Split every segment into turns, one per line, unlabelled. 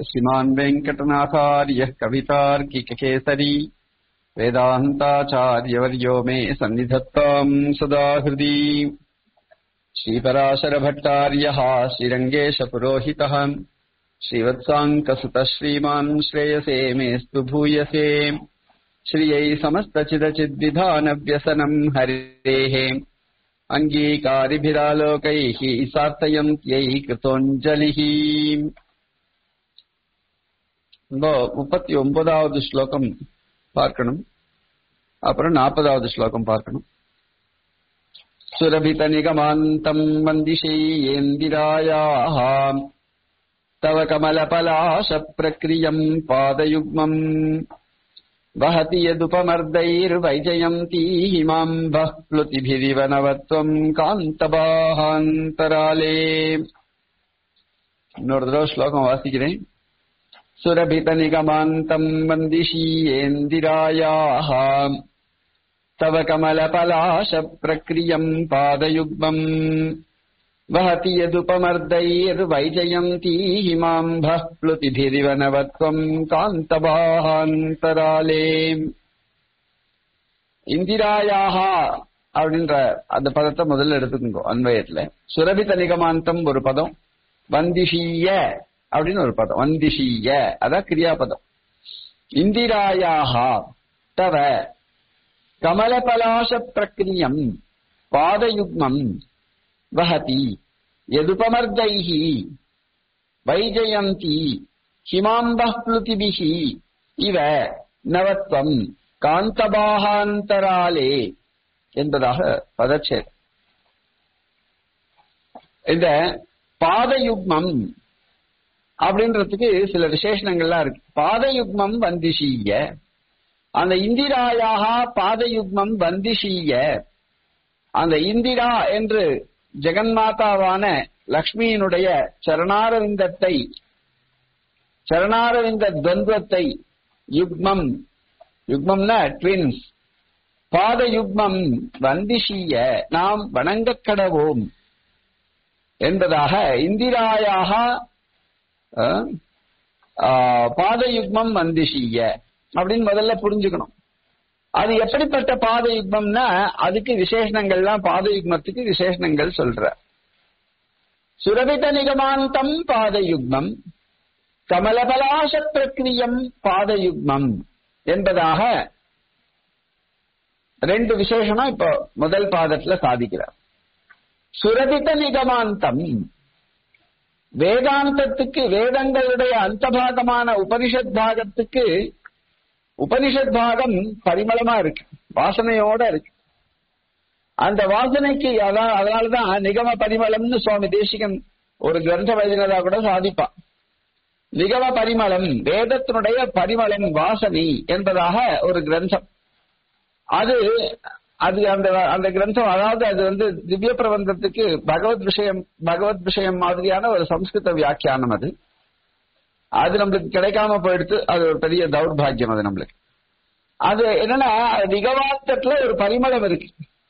श्रीमान् वेङ्कटनाथार्यः कवितार्किककेसरी वेदान्ताचार्यवर्यो मे सन्निधत्ताम् सदा हृदि श्रीपराशरभट्टार्यः श्रीरङ्गेशपुरोहितः श्रीवत्साङ्कसुतः श्रीमान् श्रेयसे मेऽस्तु भूयसे श्रियै समस्तचिदचिद्विधानव्यसनम् हरेः अङ्गीकारिभिरालोकैः सार्थयन्त्यै कृतोञ्जलिः இப்போ முப்பத்தி ஒன்பதாவது ஸ்லோகம் பார்க்கணும் அப்புறம் நாற்பதாவது ஸ்லோகம் பார்க்கணும் சுரபித நிகமாந்தம் வந்திஷேந்திராயாः तव कमलपलाश प्रक्रियम् पादयुग्मम् वहति यदुपमर्दैर्वैजयन्ती हिमाम्बः प्लुतिभिरिव नवत्वम् कान्तबाहान्तराले இன்னொரு தடவை ஸ்லோகம் வாசிக்கிறேன் सुरभितनिगमान्तम् वन्दिशीयेन्दिरायाः तव कमलपलाशप्रक्रियम् पादयुग्मम् वहति यदुपमर्दैर्वैजयन्ती हिमाम्भः प्लुतिभिरिव नवत्वम् காந்தபாகாந்தராலே இந்திராயாகா அப்படின்ற அந்த பதத்தை முதல்ல எடுத்துக்கோங்க அன்வயத்துல சுரபித நிகமாந்தம் ஒரு பதம் வந்திஷீய அப்படின்னு ஒரு பதம் வந்திஷீய அதான் கிரியாபதம் இந்திராயாகா தவ கமலபலாச பிரக்ரியம் பாதயுக்மம் வஹதி எதுபமர்தைஹி வைஜயந்தி ஹிமாம்பப்ளுதிபிஹி இவ நவத்வம் காந்தபாகாந்தராலே என்பதாக பதச்சேர் இந்த பாதயுக்மம் அப்படின்றதுக்கு சில விசேஷணங்கள்லாம் இருக்கு பாதயுக்மம் வந்திஷீய அந்த இந்திராயாக பாதயுக்மம் வந்திஷீய அந்த இந்திரா என்று ஜெகன்மாதாவான லக்ஷ்மியினுடைய சரணாரவிந்தத்தை சரணாரவிந்த துவந்தத்தை யுக்மம் யுக்மம்னா ட்வின்ஸ் பாத யுக்மம் வந்திஷீய நாம் வணங்கக் கடவோம் என்பதாக இந்திராயாக பாதயுக்மம் வந்திஷீய அப்படின்னு முதல்ல புரிஞ்சுக்கணும் அது எப்படிப்பட்ட பாத யுக்மம்னா அதுக்கு விசேஷணங்கள்லாம் பாத யுக்மத்துக்கு விசேஷணங்கள் சொல்ற சுரபித நிகமாந்தம் பாதயுக்மம் கமலபலாச பிரக்ரியம் பாதயுக்மம் என்பதாக ரெண்டு விசேஷமா இப்போ முதல் பாதத்துல சாதிக்கிறார் சுரபித நிகமாந்தம் வேதாந்தத்துக்கு வேதங்களுடைய அந்த பாகமான உபனிஷத் பாகத்துக்கு உபனிஷத் பாகம் பரிமளமா இருக்கு வாசனையோட இருக்கு அந்த வாசனைக்கு அதனாலதான் நிகம பரிமளம்னு சுவாமி தேசிகன் ஒரு கிரந்த வைதினதா கூட சாதிப்பான் நிகம பரிமளம் வேதத்தினுடைய பரிமளம் வாசனை என்பதாக ஒரு கிரந்தம் அது அது அந்த அந்த கிரந்தம் அதாவது அது வந்து திவ்ய பிரபந்தத்துக்கு பகவத் விஷயம் பகவத் விஷயம் மாதிரியான ஒரு சம்ஸ்கிருத வியாக்கியானம் அது அது நம்மளுக்கு கிடைக்காம போயிடுத்து அது ஒரு பெரிய தௌர்பாகியம் அது நம்மளுக்கு அது என்னன்னா நிகவாந்தத்துல ஒரு பரிமளம் இருக்கு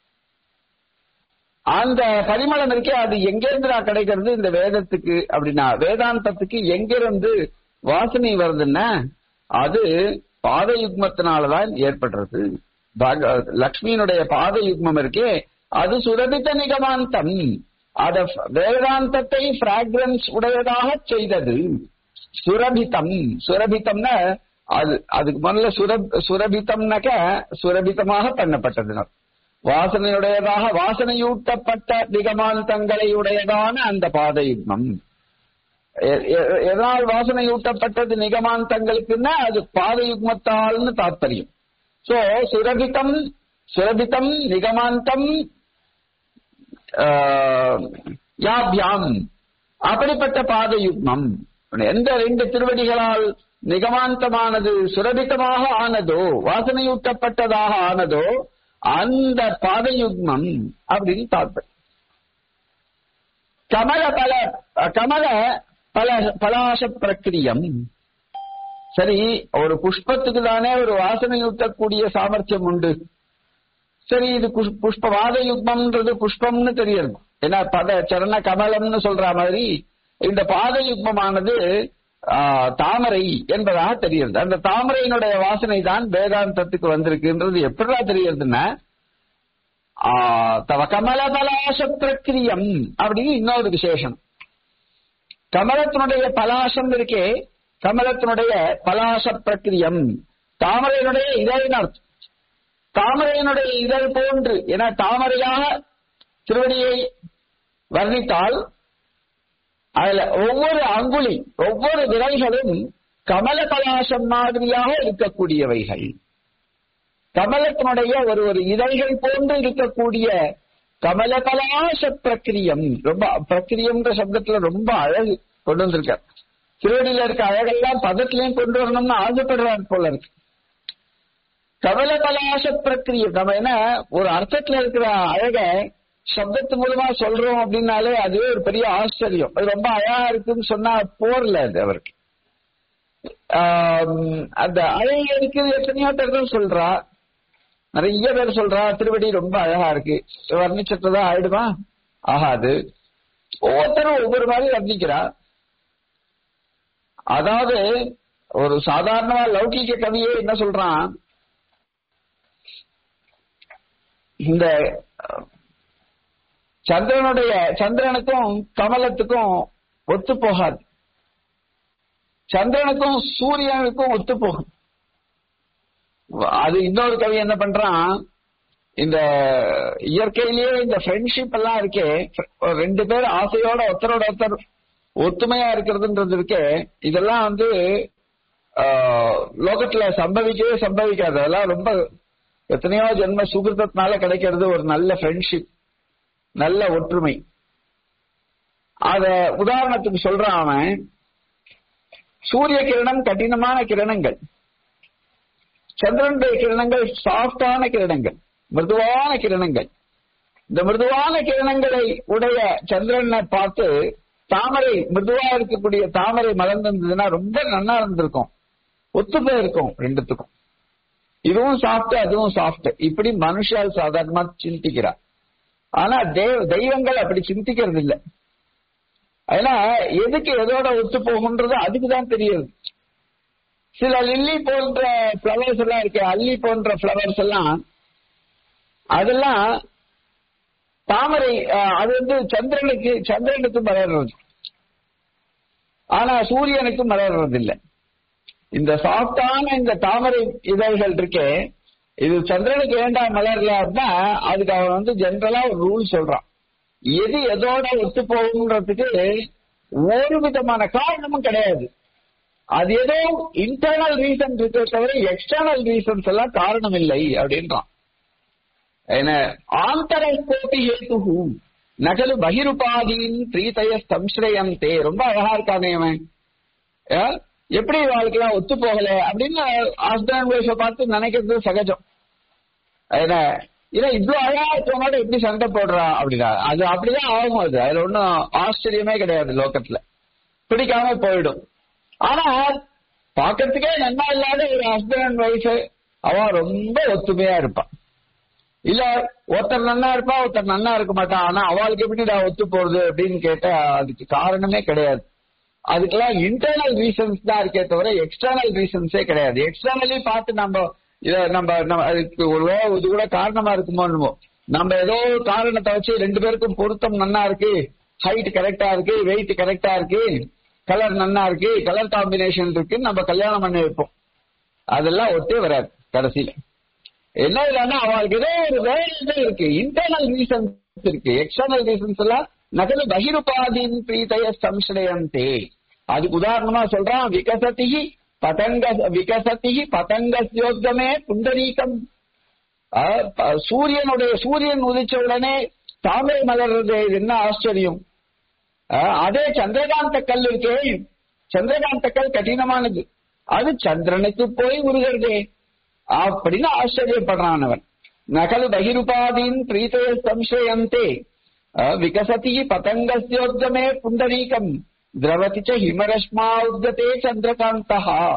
அந்த பரிமளம் இருக்கே அது எங்கிருந்து கிடைக்கிறது இந்த வேதத்துக்கு அப்படின்னா வேதாந்தத்துக்கு எங்கிருந்து வாசனை வருதுன்னா அது பாத யுக்மத்தினாலதான் ஏற்படுறது லக்ஷ்மியினுடைய பாத யுக்மம் இருக்கே அது சுரபித்த நிகமாந்தம் அத வேதாந்தத்தை பிராக்ரன்ஸ் உடையதாக செய்தது சுரபிதம் சுரபிதம்னா அது அதுக்கு முதல்ல சுரப் சுரபிதம்னாக்க சுரபிதமாக பண்ணப்பட்டது வாசனையுடையதாக வாசனையூட்டப்பட்ட நிகமாந்தங்களை உடையதான அந்த பாதயுக்மம் எதனால் வாசனையூட்டப்பட்டது நிகமாந்தங்களுக்குன்னா அது பாதயுக்மத்தால்னு தாற்பயம் சோ சுரபிதம் சுரபிதம் நிகமாந்தம் யாபியாம் அப்படிப்பட்ட பாதயுக்மம் எந்த ரெண்டு திருவடிகளால் நிகமாந்தமானது சுரபித்தமாக ஆனதோ வாசனையூட்டப்பட்டதாக ஆனதோ அந்த பாதயுக்மம் அப்படின்னு தாற்பயம் கமல பல கமல பல பலாச பிரக்கிரியம் சரி ஒரு புஷ்பத்துக்கு தானே ஒரு வாசனையூட்டக்கூடிய சாமர்த்தியம் உண்டு சரி இது புஷ்ப வாத யுக்மம்ன்றது புஷ்பம்னு தெரியுது ஏன்னா பத சரண கமலம்னு சொல்ற மாதிரி இந்த பாத யுக்மமானது ஆஹ், தாமரை என்பதாக தெரிகிறது அந்த தாமரையினுடைய வாசனை தான் வேதாந்தத்துக்கு வந்திருக்குன்றது எப்படிடா தெரிகிறதுன்னா ஆஹ், தவ கமலபலாச பிரக்கிரியம் அப்படின்னு இன்னொரு விசேஷம் கமலத்தினுடைய பலாசம் இருக்கே கமலத்தினுடைய பலாச பிரக்கிரியம் தாமரையினுடைய இதழின் அர்த்தம் தாமரையினுடைய இதழ் போன்று என தாமரையாக திருவடியை வர்ணித்தால் அதுல ஒவ்வொரு அங்குலி ஒவ்வொரு விரல்களும் கமல பலாசம் மாதிரியாக இருக்கக்கூடியவைகள் கமலத்தினுடைய ஒரு ஒரு இதழ்கள் போன்று இருக்கக்கூடிய கமல பலாச பிரக்கிரியம் ரொம்ப பிரக்கிரியம்ன்ற சப்தத்துல ரொம்ப அழகு கொண்டு வந்திருக்கார் திருவடியில இருக்க அழகெல்லாம் பதத்திலையும் கொண்டு வரணும்னு ஆசைப்படுறார் போல இருக்கு கமல பலாச பிரக்கிரியம் நம்ம என்ன ஒரு அர்த்தத்துல இருக்கிற அழக சப்தத்து மூலமா சொல்றோம் அப்படின்னாலே அதுவே ஒரு பெரிய ஆச்சரியம் அது ரொம்ப அழகா இருக்குன்னு சொன்னா போர்ல அது அவருக்கு ஆம், அந்த அழகு இருக்குது எத்தனையோ பேர் சொல்றா நிறைய பேர் சொல்றா திருவடி ரொம்ப அழகா இருக்கு வர்ணிச்சதான் ஆயிடுமா ஆகாது ஒவ்வொருத்தரும் ஒவ்வொரு மாதிரி வர்ணிக்கிறா அதாவது ஒரு சாதாரணமா லௌகிக கவியே என்ன சொல்றான் இந்த அஹ், சந்திரனுடைய சந்திரனுக்கும் கமலத்துக்கும் ஒத்து போகாது சந்திரனுக்கும் சூரியனுக்கும் ஒத்து போகும் அது இன்னொரு கவி என்ன பண்றான் இந்த இயற்கையிலேயே இந்த ஃப்ரெண்ட்ஷிப் எல்லாம் இருக்கே ஒரு ரெண்டு பேர் ஆசையோட ஒருத்தரோட ஒருத்தர் ஒத்துமையா இருக்கிறதுன்றது இருக்கே இதெல்லாம் வந்து ஆஹ், லோகத்துல சம்பவிக்கவே சம்பவிக்காது அதெல்லாம் ரொம்ப எத்தனையோ ஜென்ம சுகிருத்தத்தினால கிடைக்கிறது ஒரு நல்ல ஃப்ரெண்ட்ஷிப் நல்ல ஒற்றுமை அத உதாரணத்துக்கு சொல்றான் அவன் சூரிய கிரணம் கடினமான கிரணங்கள் சந்திரனுடைய கிரணங்கள் சாஃப்டான கிரணங்கள் மிருதுவான கிரணங்கள் இந்த மிருதுவான கிரணங்களை உடைய சந்திரனை பார்த்து தாமரை மிருதுவா இருக்கக்கூடிய தாமரை மலர்ந்திருந்ததுன்னா ரொம்ப நன்னா இருந்திருக்கும் ஒத்து போயிருக்கும் ரெண்டுத்துக்கும் இதுவும் சாப்பிட்டு அதுவும் சாப்பிட்டு இப்படி மனுஷால் சாதாரணமா சிந்திக்கிறா ஆனா தேவ தெய்வங்கள் அப்படி சிந்திக்கிறது இல்ல ஏன்னா எதுக்கு எதோட ஒத்து போகுன்றது அதுக்கு தான் தெரியுது சில லில்லி போன்ற ஃப்ளவர்ஸ் எல்லாம் இருக்கு அல்லி போன்ற ஃப்ளவர்ஸ் எல்லாம் அதெல்லாம் தாமரை அஹ், அது வந்து சந்திரனுக்கு சந்திரனுக்கு மலர்றது ஆனா சூரியனுக்கு மலர்றது இல்ல இந்த சாஃப்டான இந்த தாமரை இதழ்கள் இருக்கே இது சந்திரனுக்கு ஏண்டா மலர்ல அப்படின்னா அதுக்கு அவன் வந்து ஜென்ரலா ஒரு ரூல் சொல்றான் எது எதோட ஒத்து போகுன்றதுக்கு ஒரு விதமான காரணமும் கிடையாது அது ஏதோ இன்டர்னல் ரீசன் இருக்கே தவிர எக்ஸ்டர்னல் ரீசன்ஸ் எல்லாம் காரணம் இல்லை அப்படின்றான் என்ன ஆந்தர கோட்டி ஹேத்து நகலு பகிருபாதீன் பிரீதய சம்ஸ்ரயந்தே ரொம்ப அழகா இருக்கானே அவன் ஆ? எப்படி வாழ்க்கைலாம் ஒத்து போகல அப்படின்னு ஹஸ்பண்ட் ஒய்ஃபை பார்த்து நினைக்கிறது சகஜம் என்ன இல்ல இவ்வளவு அழகா இருக்கவங்களோட எப்படி சண்டை போடுறா அப்படின்னா அது அப்படிதான் ஆகும் அது அதுல ஒன்றும் ஆச்சரியமே கிடையாது லோகத்துல பிடிக்காம போயிடும் ஆனா பாக்கிறதுக்கே நன்னா இல்லாத ஒரு ஹஸ்பண்ட் அண்ட் ஒய்ஃப் அவன் ரொம்ப ஒத்துமையா இருப்பான் இல்ல ஒருத்தர் நன்னா இருப்பா ஒருத்தர் நன்னா இருக்க மாட்டான் ஆனா அவளுக்கு எப்படிடா ஒத்து போறது அப்படின்னு கேட்டா அதுக்கு காரணமே கிடையாது அதுக்கெல்லாம் இன்டர்னல் ரீசன்ஸ் தான் இருக்கே தவிர எக்ஸ்டர்னல் ரீசன்ஸே கிடையாது எக்ஸ்டர்னலி பார்த்து நம்ம இத நம்ம நம்ம அதுக்கு ஒருவேளை இது கூட காரணமா இருக்குமோ என்னமோ நம்ம ஏதோ ஒரு காரணத்தை வச்சு ரெண்டு பேருக்கும் பொருத்தம் நன்னா இருக்கு ஹைட் கரெக்டா இருக்கு வெயிட் கரெக்டா இருக்கு கலர் நன்னா இருக்கு கலர் காம்பினேஷன் இருக்கு நம்ம கல்யாணம் பண்ணி வைப்போம் அதெல்லாம் ஒட்டே வராது கடைசியில என்ன இல்லைன்னா அவளுக்கு ஏதோ ஒரு வேற இது இருக்கு இன்டர்னல் ரீசன்ஸ் இருக்கு எக்ஸ்டர்னல் ரீசன்ஸ் எல்லாம் நகலு பகிருபாதீன் பிரீதய சம்சயந்தே அதுக்கு உதாரணமா சொல்றான் விகசதி பதங்க விகசதி பதங்கஸ்யோத்கமே புண்டரீகம் அஹ், ப- சூரியனுடைய சூரியன் உதிச்ச உடனே தாமரை மலர்றது இது என்ன ஆச்சரியம் அஹ், அதே சந்திரகாந்த கல் இருக்கே சந்திரகாந்த கல் கடினமானது அது சந்திரனுக்கு போய் உருகிறதே அப்படின்னு ஆச்சரியப்படுறான் அவன் நகல் பகிருபாதீன் பிரீத்தய சம்சயந்தே அஹ், விகசதி பதங்கஸ்யோத்கமே புண்டரீகம் திரவதி ச ஹிமரஷ்மா உத்கதே சந்திரகாந்தா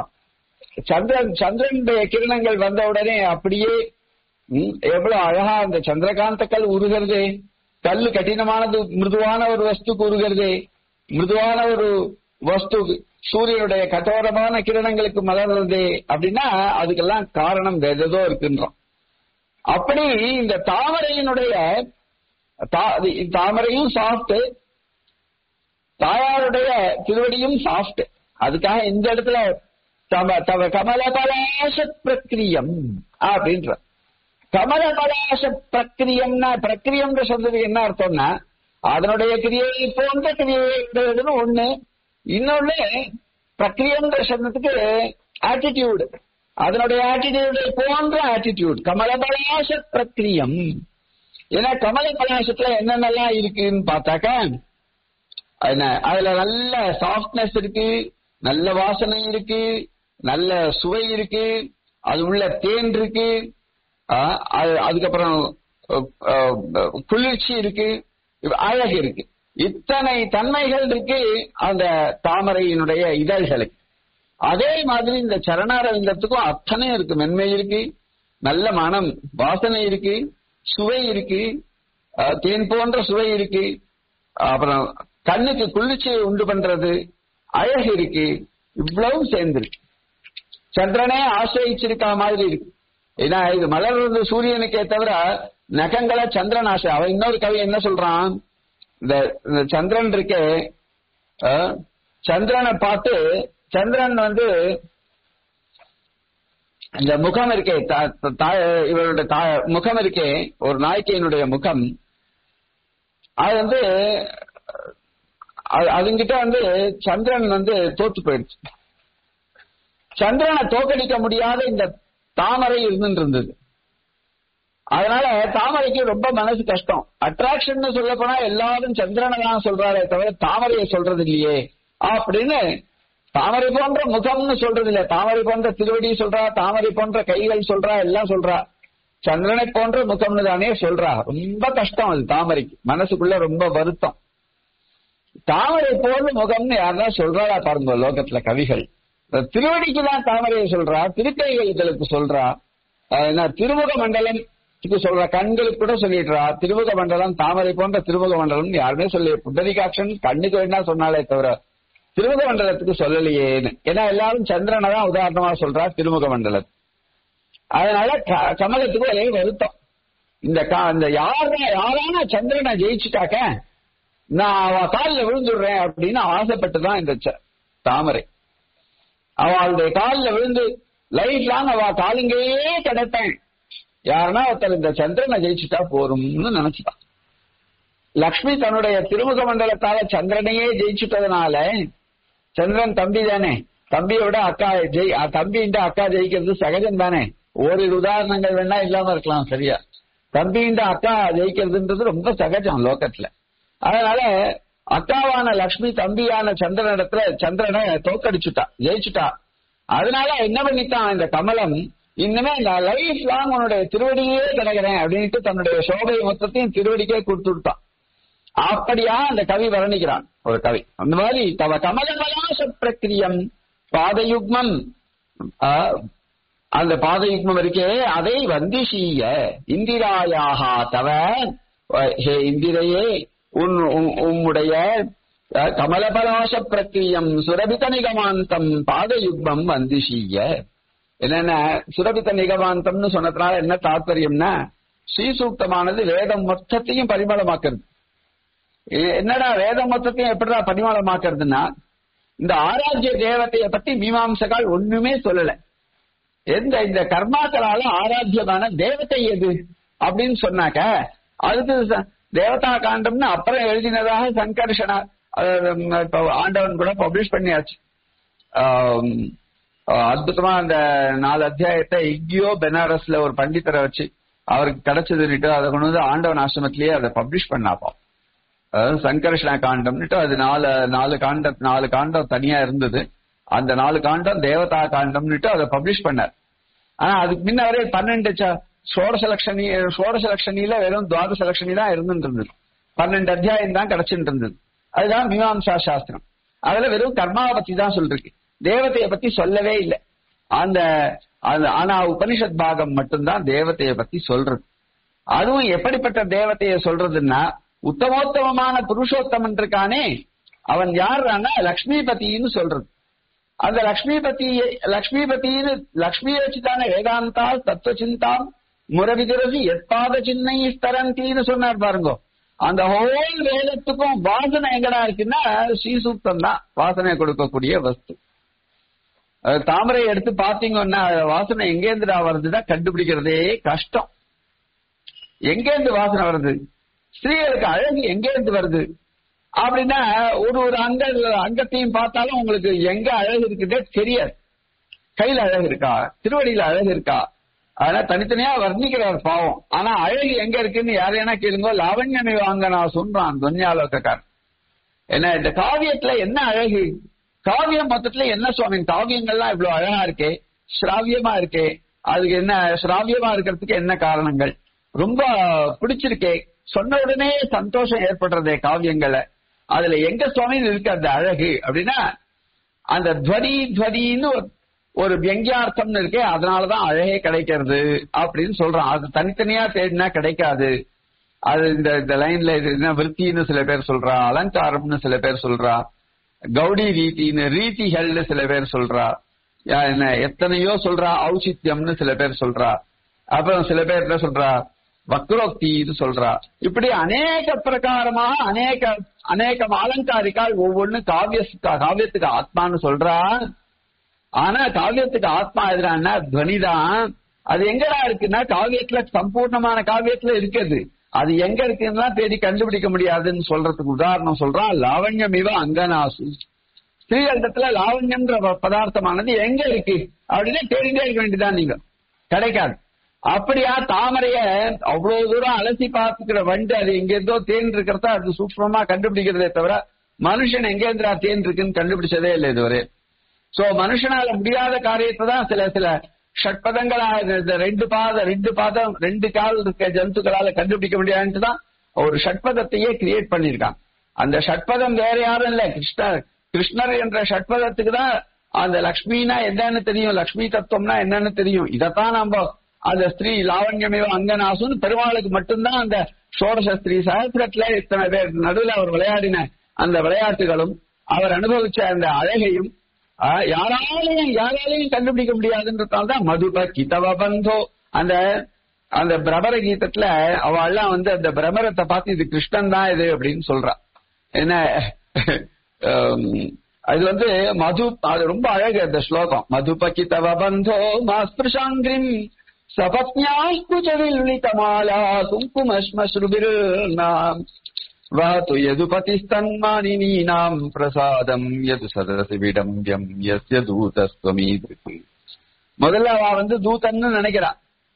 சந்திரன் சந்திரனுடைய கிரணங்கள் வந்த உடனே அப்படியே ம், எவ்வளவு அழகா அந்த சந்திரகாந்த கல் உருகிறதே கல்லு கடினமானது மிருதுவான ஒரு வஸ்துக்கு உருகிறதே மிருதுவான ஒரு வஸ்து சூரியனுடைய கட்டோரமான கிரணங்களுக்கு மலர்றது அப்படின்னா அதுக்கெல்லாம் காரணம் வேற ஏதோ இருக்குன்றோம் அப்படி இந்த தாமரையினுடைய தா- தாமரையும் சாஃப்ட் தாயாருடைய திருவடியும் சாஃப்ட் அதுக்காக இந்த இடத்துல தம தவ கமலபலாச பிரக்கிரியம் அப்படின்ற கமலபலாச பிரக்கிரியம்னா பிரக்கிரியம்ன்ற சொல்றதுக்கு என்ன அர்த்தம்னா அதனுடைய கிரியை போன்ற கிரியைன்னு ஒண்ணு இன்னொன்னு பிரக்கிரியம்ன்ற சப்தத்துக்கு ஆட்டிடியூடு அதனுடைய ஆட்டிடியூடு போன்ற ஆட்டிடியூட் கமலபலாச பிரக்கிரியம் ஏன்னா கமல பலாசத்துல என்னென்னலாம் இருக்குன்னு பார்த்தாக்கா என்ன அதுல நல்ல சாஃப்ட்னஸ் இருக்கு நல்ல வாசனை இருக்கு நல்ல சுவை இருக்கு அது உள்ள தேன் இருக்கு ஆ, அது- அதுக்கப்புறம் அஹ், அஹ், குளிர்ச்சி இருக்கு இப்ப அழகு இருக்கு இத்தனை தன்மைகள் இருக்கு அந்த தாமரையினுடைய இதழ்களுக்கு அதே மாதிரி இந்த சரணாரவிந்தத்துக்கும் அத்தனை இருக்கு மென்மை இருக்கு நல்ல மனம் வாசனை இருக்கு சுவை இருக்கு அஹ், தேன் போன்ற சுவை இருக்கு அப்புறம் கண்ணுக்கு குளிர்ச்சியை உண்டு பண்றது அழகு இருக்கு இவ்வளவு சேர்ந்திருக்கு சந்திரனே ஆசிரியிருக்கா மாதிரி இருக்கு ஏன்னா இது மலர்றது சூரியனுக்கே தவிர நகங்களை சந்திரன் ஆசை அவன் இன்னொரு கவி என்ன சொல்றான் இந்த இந்த சந்திரன் இருக்கே அஹ், சந்திரனை பார்த்து சந்திரன் வந்து இந்த முகம் இருக்கே தா- தா- இவருடைய தா- முகம் இருக்கே ஒரு நாய்க்கையினுடைய முகம் அது வந்து அது- அதுங்கிட்ட வந்து சந்திரன் வந்து தோத்து போயிடுச்சு சந்திரனை தோக்கடிக்க முடியாத இந்த தாமரை இருந்துட்டு இருந்தது அதனால தாமரைக்கு ரொம்ப மனசு கஷ்டம் அட்ராக்ஷன் சொல்ல போனா எல்லாரும் சந்திரனை தான் சொல்றாரே தவிர தாமரையை சொல்றது இல்லையே அப்படின்னு தாமரை போன்ற முகம்னு சொல்றது இல்ல தாமரை போன்ற திருவடி சொல்றா தாமரை போன்ற கைகள் சொல்றா எல்லாம் சொல்றா சந்திரனை போன்ற முகம்னு தானே சொல்றா ரொம்ப கஷ்டம் அது தாமரைக்கு மனசுக்குள்ள ரொம்ப வருத்தம் தாமரை போன்ற முகம்னு யாருன்னா சொல்றாரா பாருங்க லோகத்துல கவிகள் இந்த திருவடிக்கு தான் தாமரையை சொல்றா திருக்கைகளுக்கு சொல்றா அஹ் என்ன திருமுக மண்டலத்துக்கு சொல்றா கண்களுக்கு கூட சொல்லிடுறா திருமுக மண்டலம் தாமரை போன்ற திருமுக மண்டலம் யாருமே சொல்லி புண்டரிகாட்சன் கண்ணுக்கு வேணா சொன்னாலே தவிர திருமுக மண்டலத்துக்கு சொல்லலையேன்னு ஏன்னா எல்லாரும் சந்திரனை தான் உதாரணமா சொல்றா திருமுக மண்டலம் அதனால க- கமலத்துக்கு ஒரே வருத்தம் இந்த கா- இந்த யார யாரான சந்திரனை ஜெயிச்சுட்டாக்க நான் அவ காலில் விழுந்துடுறேன் அப்படின்னு ஆசைப்பட்டுதான் இந்த ச- தாமரை அவளுடைய காலில் விழுந்து லைஃப் லாங் அவ காலுங்கேயே கிடப்பேன் யாருன்னா ஒருத்தர் இந்த சந்திரனை ஜெயிச்சுட்டா போரும்னு நினைச்சுட்டான் லக்ஷ்மி தன்னுடைய திருமுக மண்டலத்தால சந்திரனையே ஜெயிச்சுட்டதுனால சந்திரன் தம்பி தானே தம்பியை விட அக்கா ஜெய் அ, தம்பின்ற அக்கா ஜெயிக்கிறது சகஜம் தானே ஓரிரு உதாரணங்கள் வேணா இல்லாம இருக்கலாம் சரியா தம்பின்ற அக்கா ஜெயிக்கிறதுன்றது ரொம்ப சகஜம் லோகத்துல அதனால அக்காவான லக்ஷ்மி தம்பியான சந்திரனிடத்துல சந்திரனை தோக்கடிச்சுட்டா ஜெயிச்சுட்டா அதனால என்ன பண்ணிட்டான் இந்த கமலம் இன்னுமே நான் லைஃப் லாங் உன்னுடைய திருவடியே கிடக்கிறேன் அப்படின்ட்டு தன்னுடைய சோபை மொத்தத்தையும் திருவடிக்கே கொடுத்து விட்டான் அப்படியா அந்த கவி வர்ணிக்கிறான் ஒரு கவி அந்த மாதிரி தவ கமலமலாச பிரக்கிரியம் பாதயுக்மம் ஆ, அந்த பாதயுக்மம் இருக்கே அதை வந்திஷீய இந்திராயாக தவ அஹ், ஹே இந்திரையே உன் உன்- உம்முடைய அஹ், கமலபலாச பிரக்கிரியம் சுரபித நிகமாந்தம் பாதயுக்மம் வந்திஷீய என்னன்னா சுரபித நிகமாந்தம்னு சொன்னதுனால என்ன தாத்பரியம்னா ஸ்ரீசூக்தமானது வேதம் மொத்தத்தையும் பரிமளமாக்குறது எ- என்னடா வேதம் மொத்தத்தையும் எப்படிடா பரிமாணமாக்குறதுன்னா இந்த ஆராத்திய தேவதையை பத்தி மீமாம்சகால் ஒண்ணுமே சொல்லல எந்த இந்த கர்மாக்களால ஆராத்தியமான தேவதை எது அப்படின்னு சொன்னாக்க அதுக்கு ச- தேவதா காண்டம்னு அப்புறம் எழுதினதாக சங்கர்ஷனா அதாவது, ம், இப்ப ஆண்டவன் கூட பப்ளிஷ் பண்ணியாச்சு ஆம், அஹ், அற்புதமா அந்த நாலு அத்தியாயத்தை இங்கேயோ பெனாரஸ்ல ஒரு பண்டிதரை வச்சு அவருக்கு கிடைச்சதுன்னுட்டு அதை கொண்டு வந்து ஆண்டவன் ஆசிரமத்திலேயே அதை பப்ளிஷ் பண்ணாப்போம் அதாவது சங்கர்ஷண காண்டம்னுட்டு அது நாலு நாலு காண்ட நாலு காண்டம் தனியா இருந்தது அந்த நாலு காண்டம் தேவதா காண்டம்னுட்டு அதை பப்ளிஷ் பண்ணார் ஆனா அதுக்கு முன்ன வரை பன்னெண்டு ச- ஷோடச லட்சணி ஷோடச லட்சணியில வெறும் துவாதச லட்சணி தான் இருந்துட்டு இருந்தது பன்னெண்டு அத்தியாயம் தான் கிடைச்சிட்டு இருந்தது அதுதான் மீமாம்சா சாஸ்திரம் அதுல வெறும் கர்மாவை பத்தி தான் சொல்லிருக்கு தேவதையை பத்தி சொல்லவே இல்லை அந்த அந்த- ஆனா உபனிஷத் பாகம் மட்டும்தான் தேவதையை பத்தி சொல்றது அதுவும் எப்படிப்பட்ட தேவதையை சொல்றதுன்னா உத்தமோத்தமமான புருஷோத்தமன் இருக்கானே அவன் யாருன்னா லக்ஷ்மிபதின்னு சொல்றது அந்த லக்ஷ்மிபதி லக்ஷ்மிபதினு லக்ஷ்மியை வச்சுதானே வேதாந்தா தத்துவ சிந்தாம் முரவிதிரசி எப்பாத சின்னை தரந்தின்னு சொன்னார் பாருங்க அந்த ஹோல் வேதத்துக்கும் வாசனை எங்கடா இருக்குன்னா ஸ்ரீசூக்தம் தான் வாசனை கொடுக்கக்கூடிய வஸ்து அது தாமரை எடுத்து பாத்தீங்கன்னா வாசனை எங்கேருந்துடா வருதுன்னா கண்டுபிடிக்கிறதே கஷ்டம் எங்கேருந்து வாசனை வருது ஸ்திரீகளுக்கு அழகு எங்கேருந்து வருது அப்படின்னா ஒரு ஒரு அங்க அங்கத்தையும் பார்த்தாலும் உங்களுக்கு எங்க அழகு இருக்குதே தெரியாது கையில அழகு இருக்கா திருவடியில அழகு இருக்கா அதனால தனித்தனியா வர்ணிக்கிறார் பாவம் ஆனா அழகு எங்க இருக்குன்னு யாரையா கேளுங்க லாவண்யமை வாங்க நான் சொல்றான் துன்யாலோக்காரன் என்ன இந்த காவியத்துல என்ன அழகு காவியம் மொத்தத்துல என்ன சுவாமி காவியங்கள்லாம் இவ்வளவு அழகா இருக்கே ஸ்ராவியமா இருக்கே அதுக்கு என்ன ஸ்ராவியமா இருக்கிறதுக்கு என்ன காரணங்கள் ரொம்ப பிடிச்சிருக்கே சொன்ன உடனே சந்தோஷம் ஏற்படுறதே காவியங்களை அதுல எங்க சுவாமி இருக்கு அந்த அழகு அப்படின்னா அந்த துவனி துவனின்னு ஒரு- ஒரு வியங்கியார்த்தம்னு இருக்கே அதனாலதான் அழகே கிடைக்கிறது அப்படின்னு சொல்றான் அது தனித்தனியா தேடினா கிடைக்காது அது இந்த இந்த லைன்ல இது என்ன விற்த்தின்னு சில பேர் சொல்றா அலங்காரம்னு சில பேர் சொல்றா கௌடி ரீதின்னு ரீதிகள்னு சில பேர் சொல்றா யா, என்ன எத்தனையோ சொல்றா ஔசித்யம்னு சில பேர் சொல்றா அப்புறம் சில பேர் என்ன சொல்றா வக்ரோக்தின்னு சொல்றா இப்படி அநேக பிரகாரமாக அநேக அநேகம் அலங்காரிக்கால் ஒவ்வொன்னு காவிய காவியத்துக்கு ஆத்மான்னு சொல்றா ஆனா காவியத்துக்கு ஆத்மா எதுனா துவனிதான் அது எங்கடா இருக்குன்னா காவியத்துல சம்பூர்ணமான காவியத்துல இருக்குது அது எங்க இருக்குன்னா தேடி கண்டுபிடிக்க முடியாதுன்னு சொல்றதுக்கு உதாரணம் சொல்றான் லாவண்யம் இவ அங்கனாசு ஸ்ரீகண்டத்துல லாவண்யம்ன்ற ப- பதார்த்தமானது எங்க இருக்கு அப்படின்னு தேடிட்டே இருக்க வேண்டியதான் நீங்க கிடைக்காது அப்படியா தாமரைய அவ்வளவு தூரம் அலசி பார்த்துக்கிற வண்டு அது எங்க இருந்தோ தேன் இருக்கிறதா அது சூக்ஷ்மமா கண்டுபிடிக்கிறதே தவிர மனுஷன் எங்க இருந்துடா தேன் இருக்குன்னு கண்டுபிடிச்சதே இல்லை இதுவரை சோ மனுஷனால முடியாத காரியத்தை தான் சில சில ஷட்பதங்களா இந்த ரெண்டு பாத ரெண்டு பாதம் ரெண்டு கால் இருக்க ஜந்துக்களால கண்டுபிடிக்க முடியாதுன்னு தான் ஒரு ஷட்பதத்தையே கிரியேட் பண்ணிருக்கான் அந்த ஷட்பதம் வேற யாரும் இல்ல கிருஷ்ணர் கிருஷ்ணர் என்ற ஷட்பதத்துக்கு தான் அந்த லக்ஷ்மினா என்னன்னு தெரியும் லக்ஷ்மி தத்துவம்னா என்னன்னு தெரியும் இதத்தான் நம்ம அந்த ஸ்திரீ லாவண்யமேவ அங்கனாசுன்னு பெருமாளுக்கு மட்டும்தான் அந்த சோடச ஸ்திரீ சகசிரத்துல இத்தனை பேர் நடுவில் அவர் விளையாடின அந்த விளையாட்டுகளும் அவர் அனுபவிச்ச அந்த அழகையும் ஆ, யாராலையும் யாராலையும் கண்டுபிடிக்க முடியாதுன்றதால தான் மதுப கிதவ பந்தோ அந்த அந்த பிரபர கீதத்துல அவள்லாம் வந்து அந்த பிரமரத்தை பார்த்து இது கிருஷ்ணன் தான் இது அப்படின்னு சொல்றா என்ன ஆம், அது வந்து மது அது ரொம்ப அழகு அந்த ஸ்லோகம் மதுப கிதவ பந்தோ மாஸ்பிருஷாங்கிரிம் சபத்யாஸ்குச்சவில்லிதமாலா குங்குமஸ்மஸ்ருபிர்நாம் வாத்து யதுபதிஸ்தன்மானினீனாம் பிரசாதம் யது சதசி விடம்பியம் யஸ்ய தூதஸ்வமீதி முதல்ல அவ வந்து தூதன்னு நினைக்கிறா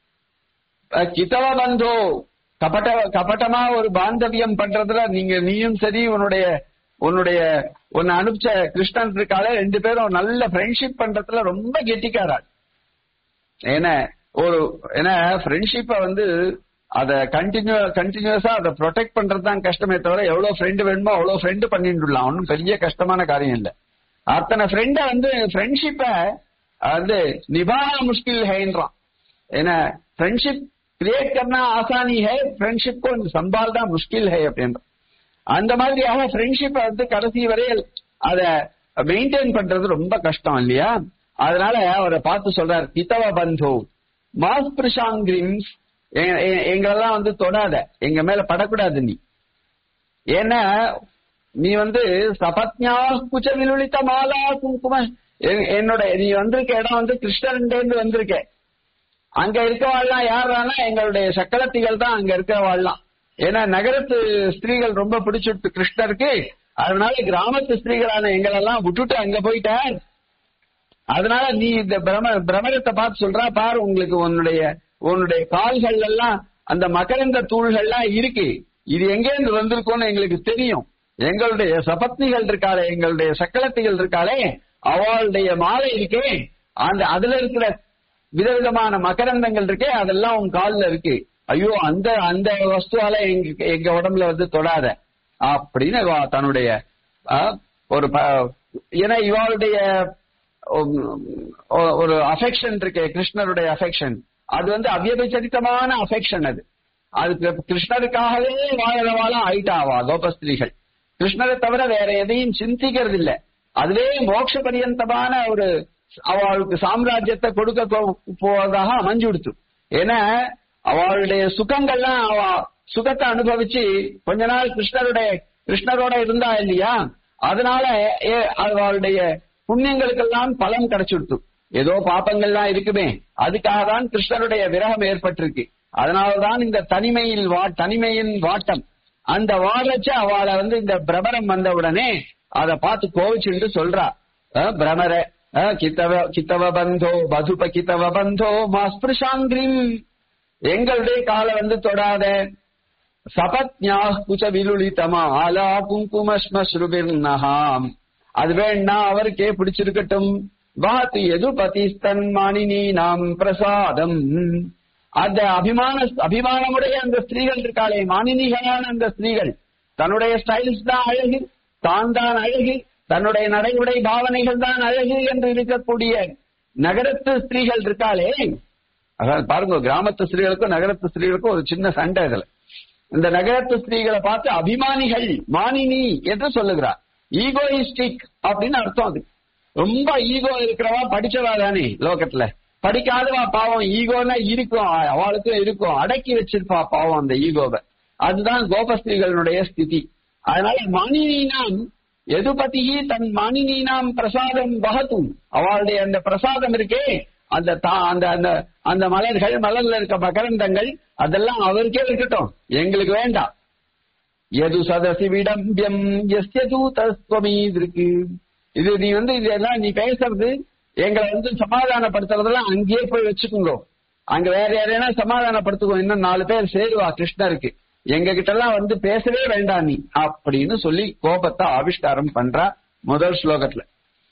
அஹ் கிதவ பந்தோ கபட கபட்டமா ஒரு பாந்தவியம் பண்றதுல நீங்க நீயும் சரி உன்னுடைய உன்னுடைய உன்னை அனுப்பிச்ச கிருஷ்ணன் இருக்கால ரெண்டு பேரும் நல்ல ஃப்ரெண்ட்ஷிப் பண்றதுல ரொம்ப கெட்டிக்காரா ஏன்னா ஒரு ஏன்னா ஃப்ரெண்ட்ஷிப்பை வந்து அத கண்டினியூ கண்டினியூஸா அதை ப்ரொடெக்ட் பண்றது தான் கஷ்டமே தவிர எவ்வளவு ஃப்ரெண்டு வேணுமோ அவ்வளவு ஃப்ரெண்டு பண்ணிட்டுலாம் ஒன்றும் பெரிய கஷ்டமான காரியம் இல்ல அத்தனை ஃப்ரெண்ட வந்து ஃப்ரெண்ட்ஷிப்பை வந்து நிபான முஷ்கில் ஹேன்றான் ஏன்னா ஃப்ரெண்ட்ஷிப் கிரியேட் கர்னா ஆசானி ஹே ஃப்ரெண்ட்ஷிப் को संभालना मुश्किल है அப்படின்ற அந்த மாதிரியாக ஃப்ரெண்ட்ஷிப்பை வந்து கடைசி வரையில் அத மெயின்டைன் பண்றது ரொம்ப கஷ்டம் இல்லையா அதனால அவரை பார்த்து சொல்றார் கிதவ பந்து மாஸ்பிருஷாங்கிரிம்ஸ் எங்களெல்லாம் வந்து தொடாத எங்க மேல படக்கூடாது நீ ஏன்னா நீ வந்து சபத்யா குச்ச விலுளித்த மாலா குங்கும எ- என்னோட நீ வந்திருக்க இடம் வந்து கிருஷ்ணன்டேந்து வந்திருக்க அங்க இருக்கவாள்லாம் யாரானா எங்களுடைய சக்கலத்திகள் தான் அங்க இருக்கவாள்லாம் ஏன்னா நகரத்து ஸ்திரீகள் ரொம்ப பிடிச்சிட்டு கிருஷ்ணருக்கு அதனால கிராமத்து ஸ்திரீகளான எங்களெல்லாம் விட்டுட்டு அங்க போயிட்டார் அதனால நீ இந்த பிரம பிரமரத்தை பார்த்து சொல்றா பாரு உங்களுக்கு உன்னுடைய உன்னுடைய கால்கள் எல்லாம் அந்த மகரந்த தூள்கள்லாம் இருக்கு இது எங்கேருந்து வந்திருக்கும்னு எங்களுக்கு தெரியும் எங்களுடைய சபத்னிகள் இருக்காளே எங்களுடைய சக்கலத்திகள் இருக்காளே அவளுடைய மாலை இருக்கே அந்த அதுல இருக்கிற விதவிதமான மகரந்தங்கள் இருக்கே அதெல்லாம் உன் கால்ல இருக்கு ஐயோ அந்த அந்த வஸ்துவால எங்க எங்க உடம்புல வந்து தொடாத அப்படின்னு இவ தன்னுடைய ஆ, ஒரு ப- ஏன்னா இவாளுடைய உம், ஒ- ஒரு அஃபெக்ஷன் இருக்கே கிருஷ்ணருடைய அஃபெக்ஷன் அது வந்து அவ்யபிச்சரித்தமான அஃபெக்ஷன் அது அது கிரு- கிருஷ்ணருக்காகவே வாழறவாளா ஆயிட்டாவா கோபஸ்திரீகள் கிருஷ்ணரை தவிர வேற எதையும் சிந்திக்கிறது இல்ல அதுவே மோட்ச பரியந்தமான ஒரு அவளுக்கு சாம்ராஜ்யத்தை கொடுக்க போ- போவதாக அமைஞ்சு கொடுத்து ஏன்னா அவளுடைய சுகங்கள்லாம் அவ சுகத்தை அனுபவிச்சு கொஞ்ச நாள் கிருஷ்ணருடைய கிருஷ்ணரோட இருந்தா இல்லையா அதனால ஏ- அவளுடைய புண்ணியங்களுக்கெல்லாம் பலன் கிடைச்சுடுத்து ஏதோ பாப்பங்கள்லாம் இருக்குமே அதுக்காக தான் கிருஷ்ணருடைய விரகம் ஏற்பட்டிருக்கு அதனாலதான் இந்த தனிமையில் வா தனிமையின் வாட்டம் அந்த வாழச்ச அவளை வந்து இந்த பிரபரம் வந்த உடனே அதை பார்த்து கோவிச்சுட்டு சொல்றா அஹ், பிரமர அஹ், கித்தவ கித்தவ பந்தோ மதுப கித்தவ பந்தோ மாஸ்பிருஷாங்கிரிம் எங்களுடைய காலை வந்து தொடாத சபத்யா குச்ச விலுளிதமா ஆலா குங்குமஸ்ம ஸ்ருபிர்னஹாம் அது வேணா அவருக்கே பிடிச்சிருக்கட்டும் வாத்து எது பதிஸ்தன் மாணினி நாம் பிரசாதம் அந்த அபிமான அபிமானமுடைய அந்த ஸ்திரீகள் இருக்காளே மானினிகளான அந்த ஸ்திரீகள் தன்னுடைய ஸ்டைல்ஸ் தான் அழகு தான் தான் அழகு தன்னுடைய நடைமுறை பாவனைகள் தான் அழகு என்று இருக்கக்கூடிய நகரத்து ஸ்திரீகள் இருக்காளே அதாவது பாருங்க கிராமத்து ஸ்திரீகளுக்கும் நகரத்து ஸ்திரீகளுக்கும் ஒரு சின்ன சண்டை இதுல இந்த நகரத்து ஸ்திரீகளை பார்த்து அபிமானிகள் மானினி என்று சொல்லுகிறார் ஈகோயிஸ்டிக் அப்படின்னு அர்த்தம் அது ரொம்ப ஈகோ இருக்கிறவா படிச்சவா தானே லோகத்துல படிக்காதவா பாவம் ஈகோன்னா இருக்கும் அவளுக்கும் இருக்கும் அடக்கி வச்சிருப்பா பாவம் அந்த ஈகோவை அதுதான் கோபஸ்திரீகளுடைய ஸ்திதி அதனால மானினீனாம் எதுபதிகி தன் மானினீனாம் பிரசாதம் வகத்தும் அவளுடைய அந்த பிரசாதம் இருக்கே அந்த தா- அந்த அந்த அந்த மலர்கள் மலர்ல இருக்க மகரந்தங்கள் அதெல்லாம் அவருக்கே இருக்கட்டும் எங்களுக்கு வேண்டாம் எது சதசி விடம்பியம் எஸ்ய தூதஸ்வமீதிருக்கு இது நீ வந்து இதெல்லாம் நீ பேசுறது எங்களை வந்து சமாதானப்படுத்துறதெல்லாம் அங்கேயே போய் வச்சுக்கோங்க அங்க வேற யாரையா சமாதானப்படுத்துக்கோ இன்னும் நாலு பேர் சேருவா கிருஷ்ணருக்கு எங்க கிட்ட எல்லாம் வந்து பேசவே வேண்டாம் நீ அப்படின்னு சொல்லி கோபத்தை ஆவிஷ்காரம் பண்றா முதல் ஸ்லோகத்துல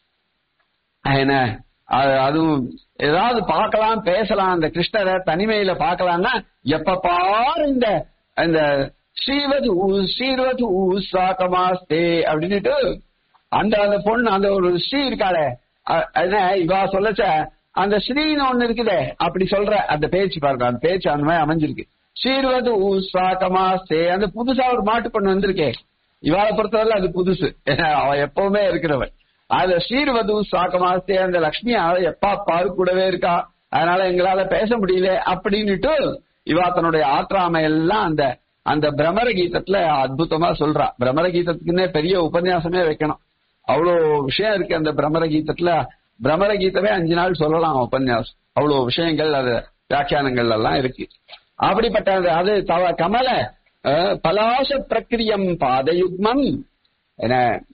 என்ன அது- அதுவும் ஏதாவது பார்க்கலாம் பேசலாம் அந்த கிருஷ்ணரை தனிமையில பார்க்கலாம்னா எப்ப பாரு இந்த இந்த ஸ்ரீவது ஸ்ரீவது சாக்கமாஸ்தே அப்படின்னுட்டு அந்த அந்த பொண்ணு அந்த ஒரு ஸ்ரீ இருக்காளே அ- என்ன இவா சொல்லச்ச அந்த ஸ்ரீன்னு ஒண்ணு இருக்குதே அப்படி சொல்ற அந்த பேச்சு பாருங்க அந்த பேச்சு அந்த மாதிரி அமைஞ்சிருக்கு ஸ்ரீர்வது சாக்கமாஸ்தே அந்த புதுசா ஒரு மாட்டு பொண்ணு வந்திருக்கே இவாளை பொறுத்தவரை அது புதுசு அவ எப்பவுமே இருக்கிறவன் அது ஸ்ரீர்வது சாக்கமாஸ்தே அந்த லக்ஷ்மி அவ எப்பா பால் கூடவே இருக்கா அதனால எங்களால பேச முடியல அப்படின்னுட்டு இவா தன்னுடைய ஆற்றாமை எல்லாம் அந்த அந்த பிரமர கீதத்துல அற்புதமா சொல்றா பிரமர கீதத்துக்குன்னே பெரிய உபன்யாசமே வைக்கணும் அவ்வளோ விஷயம் இருக்கு அந்த பிரமர கீதத்துல பிரமர கீதமே அஞ்சு நாள் சொல்லலாம் உபன்யாசம் அவ்வளோ விஷயங்கள் அது வியாக்கியானங்கள் எல்லாம் இருக்கு அப்படிப்பட்ட அது- அது தவ கமல அஹ், பலாச பிரக்கிரியம் பாதயுக்மம் என்ன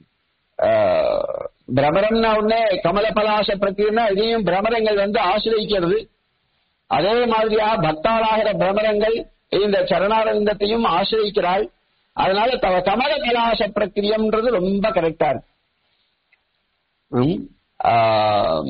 அஹ், பிரமரம்னா உடனே கமல பலாச பிரக்கிரியம்னா இதையும் பிரமரங்கள் வந்து ஆசிரியக்கிறது அதே மாதிரியா பக்தாளாகிற பிரமரங்கள் இந்த சரணாரவிந்தத்தையும் ஆசிரியிக்கிறாள் அதனால தவ கமல கலாச பிரக்கிரியம்ன்றது ரொம்ப கரெக்டா இருக்கு ம். ஆம்.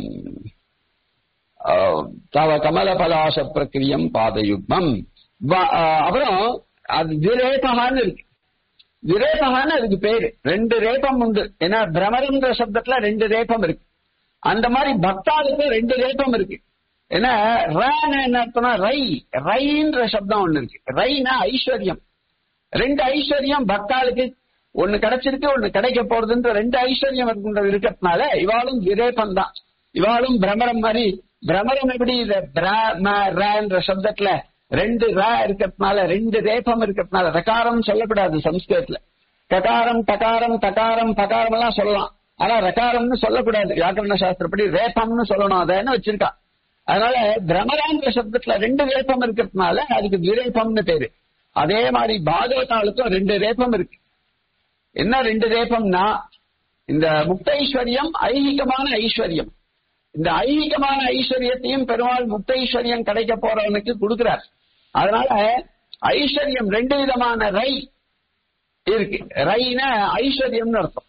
ஆம். தவ கமல பலாச பிரக்கிரியம் பாதயுக்மம் வ- ஆ, அப்புறம் அது விரேபகான்னு இருக்கு விரேபகான்னு அதுக்கு பேரு ரெண்டு ரேபம் உண்டு ஏன்னா பிரமரன்ற சப்தத்துல ரெண்டு ரேபம் இருக்கு அந்த மாதிரி பக்தாளுக்கு ரெண்டு ரேபம் இருக்கு ஏன்னா ரேன்னு என்ன அர்த்தம்னா ரை ரைன்ற சப்தம் ஒண்ணு இருக்கு ரைனா ஐஸ்வர்யம் ரெண்டு ஐஸ்வர்யம் பக்தாளுக்கு ஒண்ணு கிடைச்சிருக்கு ஒண்ணு கிடைக்க போறதுன்ற ரெண்டு ஐஸ்வர்யம் இருக்கின்றது இருக்கிறதுனால இவாளும் விரேபம் தான் இவாளும் பிரமரம் மாதிரி பிரமரம் எப்படி இந்த பிர- ம- ரேன்ற சப்தத்துல ரெண்டு ரா இருக்கிறதுனால ரெண்டு ரேபம் இருக்கிறதுனால ரகாரம் சொல்லக்கூடாது சம்ஸ்கிருதத்துல ககாரம் டகாரம் தகாரம் பகாரம் எல்லாம் சொல்லலாம் ஆனா ரகாரம்னு சொல்லக்கூடாது வியாக்கரண சாஸ்திரப்படி ரேபம்னு சொல்லணும் அதைன்னு வச்சிருக்கா அதனால பிரமரான்ற சப்தத்துல ரெண்டு ரேபம் இருக்கிறதுனால அதுக்கு விரேபம்னு பேரு அதே மாதிரி பாகவதாளுக்கும் ரெண்டு ரேபம் இருக்கு என்ன ரெண்டு ரேபம்னா இந்த முக்தைஸ்வரியம் ஐகிகமான ஐஸ்வர்யம் இந்த ஐகிகமான ஐஸ்வர்யத்தையும் பெருமாள் முக்தைஸ்வரியம் கிடைக்க போறவனுக்கு கொடுக்கிறார் அதனால ஐஸ்வர்யம் ரெண்டு விதமான ரை இருக்கு ரைனா ஐஸ்வர்யம்னு அர்த்தம்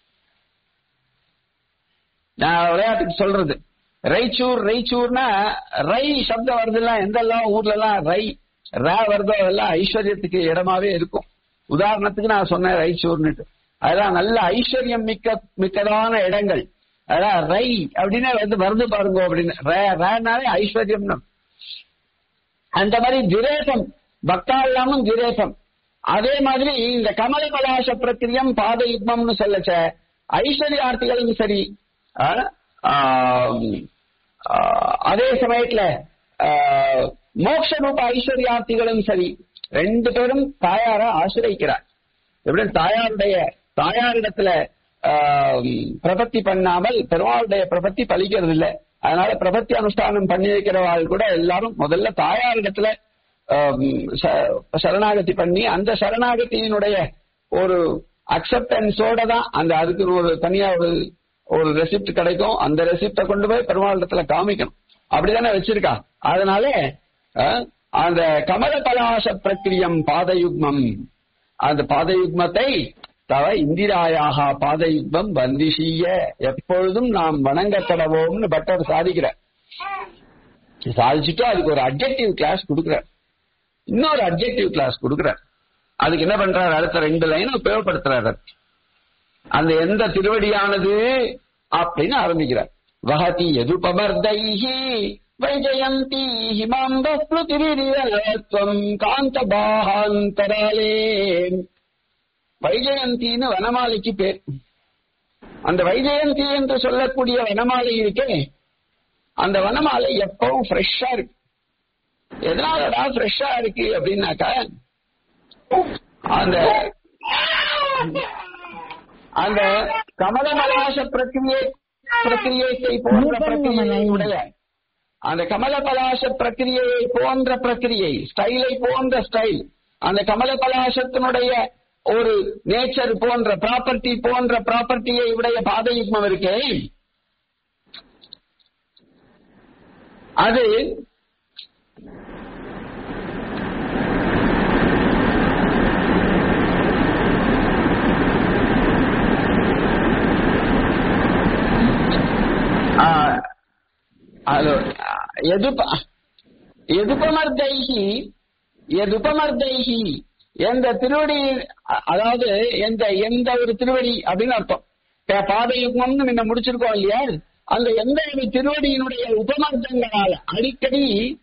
நான் விளையாட்டுக்கு சொல்றது ரைச்சூர் ரைச்சூர்னா ரை சப்தம் வருதுல்ல எந்தெல்லாம் ஊர்ல எல்லாம் ரை ரா வருதோ அதெல்லாம் ஐஸ்வர்யத்துக்கு இடமாவே இருக்கும் உதாரணத்துக்கு நான் சொன்னேன் ரைச்சூர்னுட்டு அதெல்லாம் நல்ல ஐஸ்வர்யம் மிக்க மிக்கதான இடங்கள் அதான் ரை அப்படின்னு வந்து வருது பாருங்க அப்படின்னு ரே- ரேனாலே ஐஸ்வர்யம்னு அந்த மாதிரி திரேசம் பக்தா இல்லாமல் திரேசம் அதே மாதிரி இந்த கமல கலாச பிரக்கிரியம் பாத யுக்மம்னு சொல்லச்ச ஐஸ்வர்யார்த்திகளும் சரி ஆ, ஆம், ஆ, அதே சமயத்துல ஆ, மோட்ச ரூப ஐஸ்வர்யார்த்திகளும் சரி ரெண்டு பேரும் தாயார ஆசிரியிக்கிறார் எப்படி தாயாருடைய தாயாரிடத்துல ஆம், பிரபத்தி பண்ணாமல் பெருமாளுடைய பிரபத்தி பலிக்கிறது இல்ல அதனால பிரபத்தி அனுஷ்டானம் பண்ணி வைக்கிறவாள் கூட எல்லாரும் முதல்ல தாயாரிடத்துல ஆம், ச- சரணாகதி பண்ணி அந்த சரணாகதியினுடைய ஒரு அக்செப்டன்ஸோட தான் அந்த அதுக்கு ஒரு தனியா ஒரு ஒரு ரெசிப்ட் கிடைக்கும் அந்த ரெசிப்ட கொண்டு போய் பெருமாளிடத்துல காமிக்கணும் அப்படிதானே வச்சிருக்கா அதனால அஹ், அந்த கமல பலாச பிரக்கிரியம் பாதயுக்மம் அந்த பாதயுக்மத்தை தவ இந்திராயாக பாதயுக்மம் வந்திஷீய எப்பொழுதும் நாம் வணங்க கடவோம்னு பட்டர் சாதிக்கிறார் சாதிச்சுட்டு அதுக்கு ஒரு அப்ஜெக்டிவ் கிளாஸ் கொடுக்கிறார் இன்னொரு அப்ஜெக்டிவ் கிளாஸ் கொடுக்கிறார் அதுக்கு என்ன பண்றாரு அடுத்த ரெண்டு லைன் உபயோகப்படுத்துறாரு அந்த எந்த திருவடியானது அப்படின்னு ஆரம்பிக்கிறார் வகதி எதுபமர்தைஹி வைஜயந்தி ஹிமாம்ப ஸ்மிருதிரிவத்வம் காந்த பாகாந்தராலே வைஜயந்தின்னு வனமாலைக்கு பேர் அந்த வைஜயந்தி என்று சொல்லக்கூடிய வனமாலை இருக்கே அந்த வனமாலை எப்பவும் ஃப்ரெஷ்ஷா இருக்கு எதனாலடா ஃப்ரெஷ்ஷா இருக்கு அப்படின்னாக்கா அந்த அந்த கமலமலாச பிரக்கிரியை பிரக்கிரியத்தை போன்ற பிரக்கிரியை அந்த கமலபலாச பிரக்கிரியை போன்ற பிரக்கிரியை ஸ்டைலை போன்ற ஸ்டைல் அந்த கமலபலாசத்தினுடைய ஒரு நேச்சர் போன்ற ப்ராப்பர்ட்டி போன்ற ப்ராப்பர்ட்டியை உடைய பாதயுக்மம் இருக்கே அது ஆ, அது எதுப எதுபமர்தைகி எதுபமர்தைகி எந்த திருவடி அ- அதாவது எந்த எந்த ஒரு திருவடி அப்படின்னு அர்த்தம் இப்ப பாதயுக்மம்னு முன்ன முடிச்சிருக்கோம் இல்லையா அந்த எந்த ஒரு திருவடியினுடைய உபமர்த்தங்களால அடிக்கடி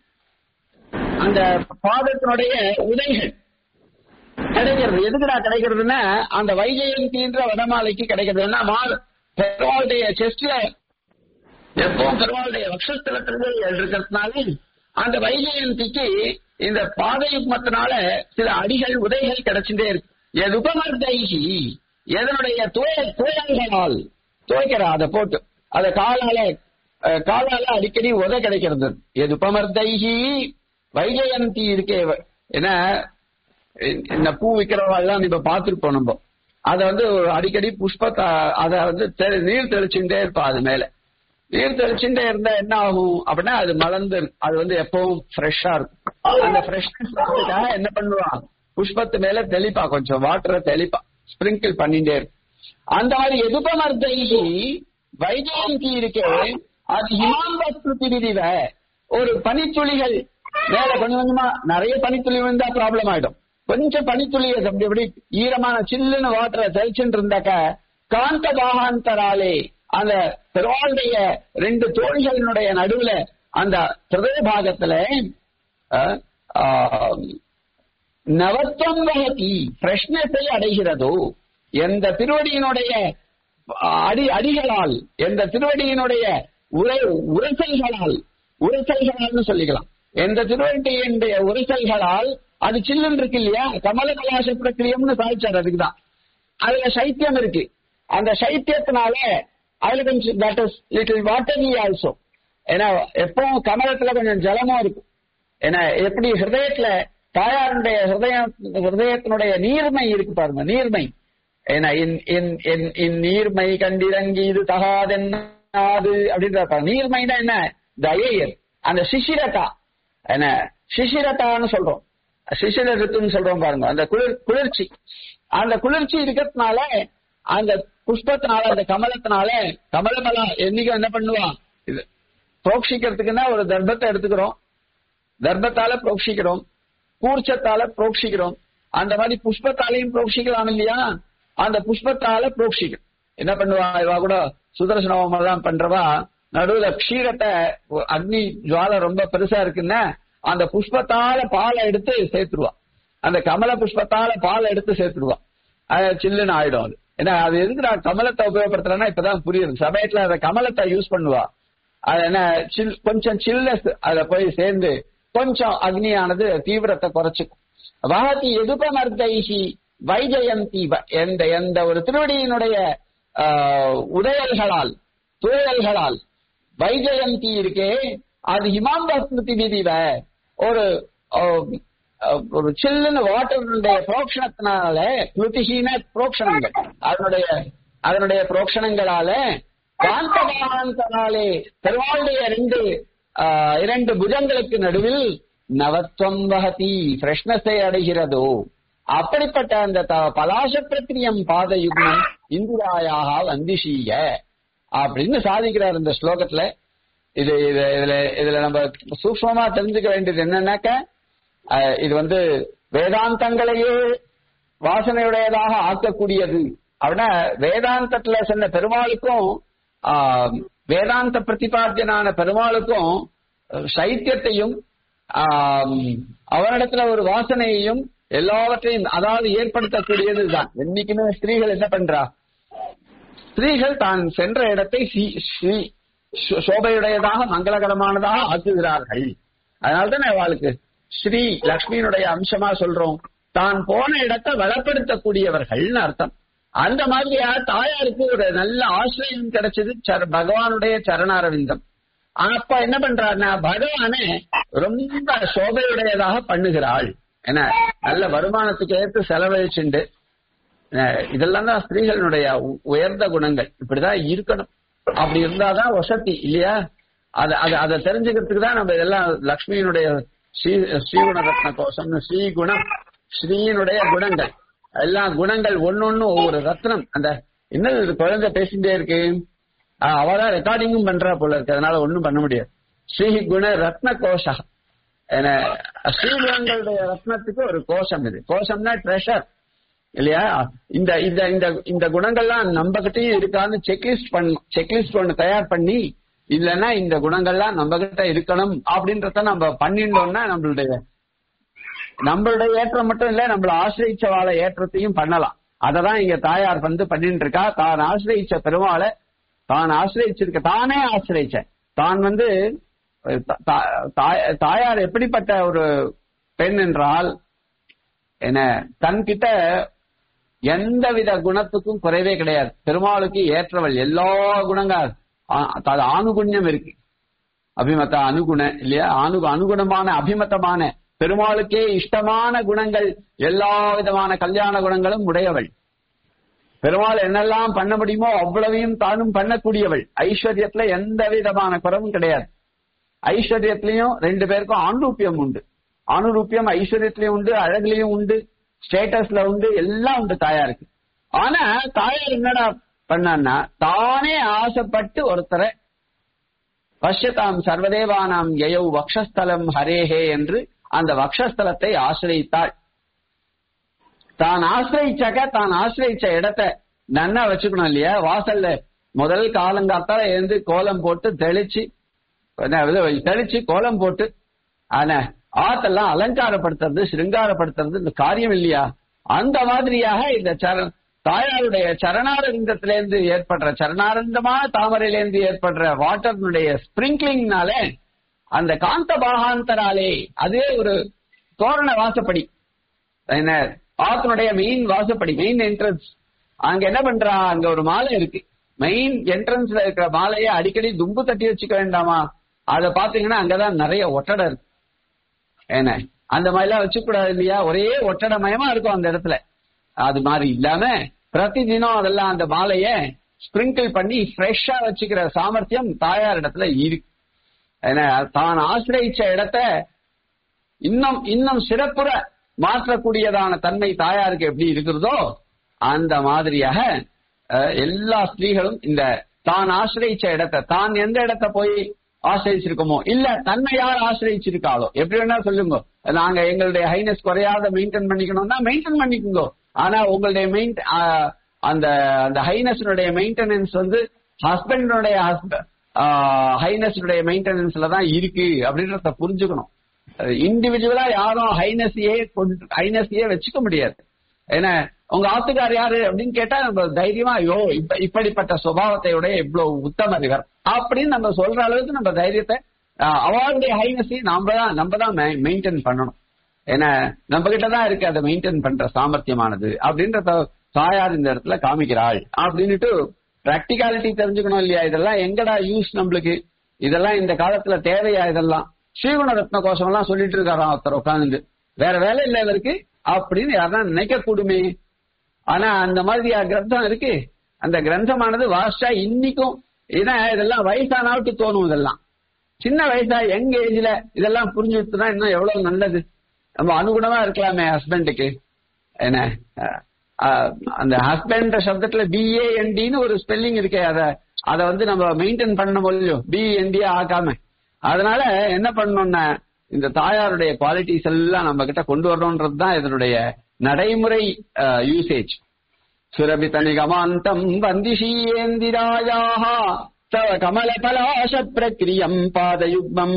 அந்த பாதத்தினுடைய உதைகள் கிடைக்கிறது எதுக்குடா கிடைக்கிறதுன்னா அந்த வைஜெயந்தின்ற வடமாலைக்கு கிடைக்கிறது ஏன்னா மா- பெருமாளுடைய செஸ்ட்ல எப்பவும் பெருமாளுடைய வக்ஷஸ்தலத்திலிருந்து இருக்கிறதுனால அந்த வைஜெயந்திக்கு இந்த பாதயுக்மத்தினால சில அடிகள் உதைகள் கிடைச்சுட்டே இருக்கு எது உபமர்தைகி எதனுடைய துய துயல்களால் துவைக்கிற அதை போட்டு அதை காலால அஹ், காலால அடிக்கடி உதை கிடைக்கிறது எது உபமர்தைகி வைஜெயந்தி இருக்கே இவ- ஏன்னா இந்த- இந்த பூ விற்கிறவெல்லாம் இப்ப பார்த்திருப்போம் நம்ம அத வந்து ஒரு அடிக்கடி புஷ்பத்தை அத வந்து தெளி- நீர் தெளிச்சுட்டே இருப்பா அது மேல நீர் தெளிச்சுட்டே இருந்தா என்ன ஆகும் அப்படின்னா அது மலர்ந்து இருக்கு. அது வந்து எப்பவும் ஃப்ரெஷ்ஷா இருக்கும் அந்த ஃப்ரெஷ்னஸ்க்காக என்ன பண்ணுவான் புஷ்பத்து மேல தெளிப்பா கொஞ்சம் வாட்டரை தெளிப்பா ஸ்பிரிங்கிள் பண்ணிட்டே இருக்கும் அந்த மாதிரி எதுபமர்த்தைகி வைஜெயந்தி இருக்கே அது ஹிமாம்பஸ்ருதிவிதிவ ஒரு பனித்துளிகள் மேல கொஞ்சம் கொஞ்சமா நிறைய பனித்துளி விழுந்தா ப்ராப்ளம் ஆயிடும் கொஞ்சம் பனித்துளி அப்படி அப்படி ஈரமான சில்லுன்னு வாட்டரை தெளிச்சுட்டு இருந்தாக்க காந்த பாகாந்தராலே அந்த பெருமாளுடைய ரெண்டு தோள்களினுடைய நடுவுல அந்த ஹிருதய பாகத்துல அஹ், ஆஹ், நவத்தம் வகதி பிரஷ்னத்தை அடைகிறதோ எந்த திருவடியினுடைய அடி அடிகளால் எந்த திருவடியினுடைய உரை உரைசல்களால் உரைசல்களால்னு சொல்லிக்கலாம் எந்த திருவடியினுடைய உரைசல்களால் அது சில்லுன்னு இருக்கு இல்லையா கமல கலாச பிரக்கிரியம்னு சாதிச்சார் அதுக்குதான் அதுல சைத்தியம் இருக்கு அந்த சைத்தியத்தினால அதுல கொஞ்சம் that is little watery also ஏன்னா எப்பவும் கமலத்துல கொஞ்சம் ஜலமும் இருக்கும் ஏன்னா எப்படி ஹிருதயத்துல தாயாருடைய ஹிருதயம் ஹிருதயத்தினுடைய நீர்மை இருக்கு பாருங்க நீர்மை ஏன்னா இன் இன் இன் இன் நீர்மை கண்டிறங்கி இது தகாதென்னாது அப்படின்ற நீர்மைனா என்ன தயையர் அந்த சிசிரதா என்ன சிசிரதான்னு சொல்றோம் சிசிர ரித்துன்னு சொல்றோம் பாருங்க அந்த குளிர் குளிர்ச்சி அந்த குளிர்ச்சி இருக்கிறதுனால அந்த புஷ்பத்தினால அந்த கமலத்தினால கமலமலா என்னைக்கும் என்ன பண்ணுவான் இது புரோக்ஷிக்கிறதுக்குன்னா ஒரு தர்ப்பத்தை எடுத்துக்கிறோம் தர்ப்பத்தால புரோக்ஷிக்கிறோம் கூர்ச்சத்தால புரோக்ஷிக்கிறோம் அந்த மாதிரி புஷ்பத்தாலையும் புரோக்ஷிக்கலாம் இல்லையா அந்த புஷ்பத்தால புரோக்ஷிக்கும் என்ன பண்ணுவா இவா கூட சுதர்சனவம் எல்லாம் பண்றவா நடுவுல க்ஷீரத்தை அக்னி ஜுவாலை ரொம்ப பெருசா இருக்குன்னா அந்த புஷ்பத்தால பாலை எடுத்து சேர்த்துருவா அந்த கமல புஷ்பத்தால பாலை எடுத்து சேர்த்துருவா அது சில்லுன்னு ஆயிடும் அது ஏன்னா அது எதுக்கு நான் கமலத்தை உபயோகப்படுத்துறேன்னா இப்பதான் புரியுது சமயத்துல அந்த கமலத்தை யூஸ் பண்ணுவா அது என்ன சில் கொஞ்சம் சில்னஸ் அதுல போய் சேர்ந்து கொஞ்சம் அக்னியானது தீவிரத்தை குறைச்சுக்கும் வாகதி எதுபமர்தைஹி வைஜயந்தி வ- எந்த எந்த ஒரு திருவடியினுடைய ஆஹ், உடையல்களால் துழையல்களால் வைஜயந்தி இருக்கே அது ஹிமாம்பஸ்மிருதி விதிவ ஒரு ஆஹ், ஆஹ், ஒரு சில்லுன்னு வாட்டருடைய புரோக்ஷணத்தினால புளுதிஹீன புரோக்ஷணங்கள் அதனுடைய அதனுடைய புரோக்ஷணங்களால காந்தகாந்தனாலே பெருமாளுடைய ரெண்டு ஆஹ், இரண்டு புஜங்களுக்கு நடுவில் நவத்வம் வகதி ஃப்ரெஷ்னஸை அடைகிறதோ அப்படிப்பட்ட அந்த த- பலாச பிரக்கிரியம் பாத யுக்னம் இந்திராயாக வந்திஷீய அப்படின்னு சாதிக்கிறார் இந்த ஸ்லோகத்துல இது இது இதுல இதுல நம்ம சூக்ஷ்மமா தெரிஞ்சுக்க வேண்டியது என்னன்னாக்க அஹ், இது வந்து வேதாந்தங்களையே வாசனையுடையதாக ஆக்கக்கூடியது அப்படின்னா வேதாந்தத்துல சொன்ன பெருமாளுக்கும் ஆஹ், வேதாந்த பிரதிபாத்தியனான பெருமாளுக்கும் அஹ், சைத்தியத்தையும் ஆஹ், அவனிடத்துல ஒரு வாசனையையும் எல்லாவற்றையும் அதாவது ஏற்படுத்தக்கூடியதுதான் என்னைக்குமே ஸ்திரீகள் என்ன பண்றா ஸ்திரீகள் தான் சென்ற இடத்தை ஸ்ரீ- ஸ்ரீ சோ- சோபையுடையதாக மங்களகரமானதாக ஆக்குகிறார்கள் அதனால்தான் அவளுக்கு ஸ்ரீ லக்ஷ்மியினுடைய அம்சமா சொல்றோம் தான் போன இடத்தை வளப்படுத்தக்கூடியவர்கள்னு அர்த்தம் அந்த மாதிரியா தாயாருக்கு ஒரு நல்ல ஆசிரியம் கிடைச்சது சர- பகவானுடைய சரணாரவிந்தம் அப்ப என்ன பண்றாருன்னா பகவானே ரொம்ப சோபையுடையதாக பண்ணுகிறாள் என்ன நல்ல வருமானத்துக்கு ஏற்று செலவழிச்சுண்டு அஹ் இதெல்லாம் தான் ஸ்திரீகளுடைய உ- உயர்ந்த குணங்கள் இப்படிதான் இருக்கணும் அப்படி இருந்தாதான் வசதி இல்லையா அத அத அதை தெரிஞ்சுக்கிறதுக்கு தான் நம்ம இதெல்லாம் லக்ஷ்மியினுடைய ஸ்ரீ ஸ்ரீகுண ரத்ன கோஷம்னு ஸ்ரீகுணம் ஸ்ரீயினுடைய குணங்கள் எல்லா குணங்கள் ஒன்னொன்னு ஒவ்வொரு ரத்னம் அந்த என்ன இது குழந்தை பேசிட்டே இருக்கு ஆஹ் அவதான் ரெக்கார்டிங்கும் பண்றா போல இருக்கு அதனால ஒண்ணும் பண்ண முடியாது ஸ்ரீ குண ரத்ன கோஷா என்ன ஸ்ரீகுணங்களுடைய ரத்னத்துக்கு ஒரு கோஷம் இது கோஷம்னா ட்ரெஷர் இல்லையா இந்த இந்த இந்த இந்த குணங்கள்லாம் நம்ம கிட்டயும் இருக்கான்னு செக்லிஸ்ட் பண்ணணும் செக்லிஸ்ட் ஒண்ணு தயார் பண்ணி இல்லைன்னா இந்த குணங்கள்லாம் நம்ம கிட்ட இருக்கணும் அப்படின்றத நம்ம பண்ணிட்டோம்னா நம்மளுடைய நம்மளுடைய ஏற்றம் மட்டும் இல்ல நம்மள ஆசிரியச்ச வாழ ஏற்றத்தையும் பண்ணலாம் அததான் இங்க தாயார் வந்து பண்ணிட்டு இருக்கா தான் ஆசிரியச்ச பெருமாளை தான் ஆசிரியச்சிருக்க தானே ஆசிரியச்ச தான் வந்து தா- தா- தாய்- தாயார் எப்படிப்பட்ட ஒரு பெண் என்றால் என்ன தன்கிட்ட எந்தவித குணத்துக்கும் குறைவே கிடையாது பெருமாளுக்கு ஏற்றவள் எல்லா குணங்கள் ஆ- அது ஆணுகுண்யம் இருக்கு அபிமத அனுகுண இல்லையா அனு அனுகுணமான அபிமதமான பெருமாளுக்கே இஷ்டமான குணங்கள் எல்லா விதமான கல்யாண குணங்களும் உடையவள் பெருமாள் என்னெல்லாம் பண்ண முடியுமோ அவ்வளவையும் தானும் பண்ணக்கூடியவள் ஐஸ்வர்யத்துல எந்த விதமான குறவும் கிடையாது ஐஸ்வர்யத்திலையும் ரெண்டு பேருக்கும் ஆணுரூப்பியம் உண்டு ஆணுரூப்பியம் ஐஸ்வர்யத்திலயும் உண்டு அழகுலயும் உண்டு ஸ்டேட்டஸ்ல உண்டு எல்லாம் உண்டு தாயாருக்கு ஆனா தாயார் என்னடா பண்ணான்னா தானே ஆசைப்பட்டு ஒருத்தரை பஷ்யதாம் சர்வதேவானாம் யயௌ வக்ஷஸ்தலம் ஹரேஹே என்று அந்த வக்ஷஸ்தலத்தை ஆசிரியத்தாள் தான் ஆசிரியிச்சாக்க தான் ஆசிரியிச்ச இடத்தை நன்னா வச்சுக்கணும் இல்லையா வாசல்ல முதல் காலங்காத்தால எழுந்து கோலம் போட்டு தெளிச்சு என்ன இது, தெளிச்சு கோலம் போட்டு ஆனா ஆத்தெல்லாம் அலங்காரப்படுத்துறது சிருங்காரப்படுத்துறது இந்த காரியம் இல்லையா அந்த மாதிரியாக இந்த சர தாயாருடைய சரணாரவிந்தத்திலேருந்து ஏற்படுற சரணாரந்தமான தாமரையிலேருந்து ஏற்படுற வாட்டர்னுடைய ஸ்பிரிங்க்லிங்னால அந்த காந்த பாகாந்தராலே அதே ஒரு தோரண வாசப்படி என்ன ஆத்தினுடைய மெயின் வாசப்படி மெயின் என்ட்ரன்ஸ் அங்க என்ன பண்றா அங்க ஒரு மாலை இருக்கு மெயின் என்ட்ரன்ஸ்ல இருக்கிற மாலையை அடிக்கடி தும்பு தட்டி வச்சுக்க வேண்டாமா அத பாத்தீங்கன்னா அங்கதான் நிறைய ஒட்டடை இருக்கு என்ன அந்த மாதிரி எல்லாம் வச்சுக்க கூடாது இல்லையா ஒரே ஒட்டடை மயமா இருக்கும் அந்த இடத்துல அது மாதிரி இல்லாம பிரதி தினம் அதெல்லாம் அந்த மாலைய ஸ்பிரிங்கிள் பண்ணி ஃப்ரெஷ்ஷா வச்சுக்கிற சாமர்த்தியம் தாயார் இடத்துல இருக்கு ஏன்னா தான் ஆசிரியிச்ச இடத்த இன்னும் இன்னும் சிறப்புற மாற்றக்கூடியதான தன்மை தாயாருக்கு எப்படி இருக்கிறதோ அந்த மாதிரியாக அஹ், எல்லா ஸ்திரீகளும் இந்த தான் ஆசிரியிச்ச இடத்தை தான் எந்த இடத்த போய் ஆசிரியிச்சிருக்கோமோ இல்ல தன்னை யார் ஆசிரியிச்சிருக்காளோ எப்படி வேணா சொல்லுங்க நாங்க எங்களுடைய ஹைனஸ் குறையாத மெயின்டைன் பண்ணிக்கணும்னா மெயின்டைன் பண்ணிக்கோங்க ஆனா உங்களுடைய மெயின் அந்த அந்த ஹைனஸனுடைய மெயின்டெனன்ஸ் வந்து ஹஸ்பண்டுடைய ஹைனஸுடைய மெயின்டெனன்ஸ்ல தான் இருக்கு அப்படின்றத புரிஞ்சுக்கணும் இண்டிவிஜுவலா யாரும் ஹைனஸையே ஹைனஸையே வச்சுக்க முடியாது என்ன உங்க ஆத்துக்கார் யாரு அப்படின்னு கேட்டா நம்ம தைரியமா ஐயோ இப்ப இப்படிப்பட்ட சுபாவத்தையுடைய இவ்வளவு உத்தமர் இவர் அப்படின்னு நம்ம சொல்ற அளவுக்கு நம்ம தைரியத்தை ஆஹ், அவருடைய ஹைனஸை நாம தான் நம்ம தான் மெயின்டைன் பண்ணணும் ஏன்னா நம்ம கிட்ட தான் இருக்கு அதை மெயின்டைன் பண்ற சாமர்த்தியமானது அப்படின்ற த- தாயார் இந்த இடத்துல காமிக்கிறாள் அப்படின்னுட்டு பிராக்டிகாலிட்டி தெரிஞ்சுக்கணும் இல்லையா இதெல்லாம் எங்கடா யூஸ் நம்மளுக்கு இதெல்லாம் இந்த காலத்துல தேவையா இதெல்லாம் ஸ்ரீகுண ரத்ன கோஷம் எல்லாம் சொல்லிட்டு இருக்காராம் ஒருத்தர் உட்கார்ந்து வேற வேலை இல்ல இவருக்கு அப்படின்னு யாரா நினைக்க கூடுமே ஆனா அந்த மாதிரியா கிரந்தம் இருக்கு அந்த கிரந்தமானது வாஸ்டா இன்னைக்கும் ஏன்னா இதெல்லாம் வயசானாவுக்கு தோணும் இதெல்லாம் சின்ன வயசா யங் ஏஜ்ல இதெல்லாம் புரிஞ்சுட்டுனா இன்னும் எவ்வளவு நல்லது நம்ம அனுகுணமா இருக்கலாமே ஹஸ்பண்டுக்கு என்ன அஹ், அஹ், அந்த ஹஸ்பண்ட் சப்தத்துல பிஏஎன்டின்னு ஒரு ஸ்பெல்லிங் இருக்கே அத அத வந்து நம்ம மெயின்டைன் பண்ண முடியும் பிஎன்டியா ஆக்காம அதனால என்ன பண்ணணும்னா இந்த தாயாருடைய குவாலிட்டிஸ் எல்லாம் நம்ம கிட்ட கொண்டு வரணும்ன்றது தான் இதனுடைய நடைமுறை யூசேஜ் சுரபித நிகமாந்தம் வந்திஷீயேந்திராயாக தவ கமலபலாச பிரக்ரியம் பாதயுக்மம்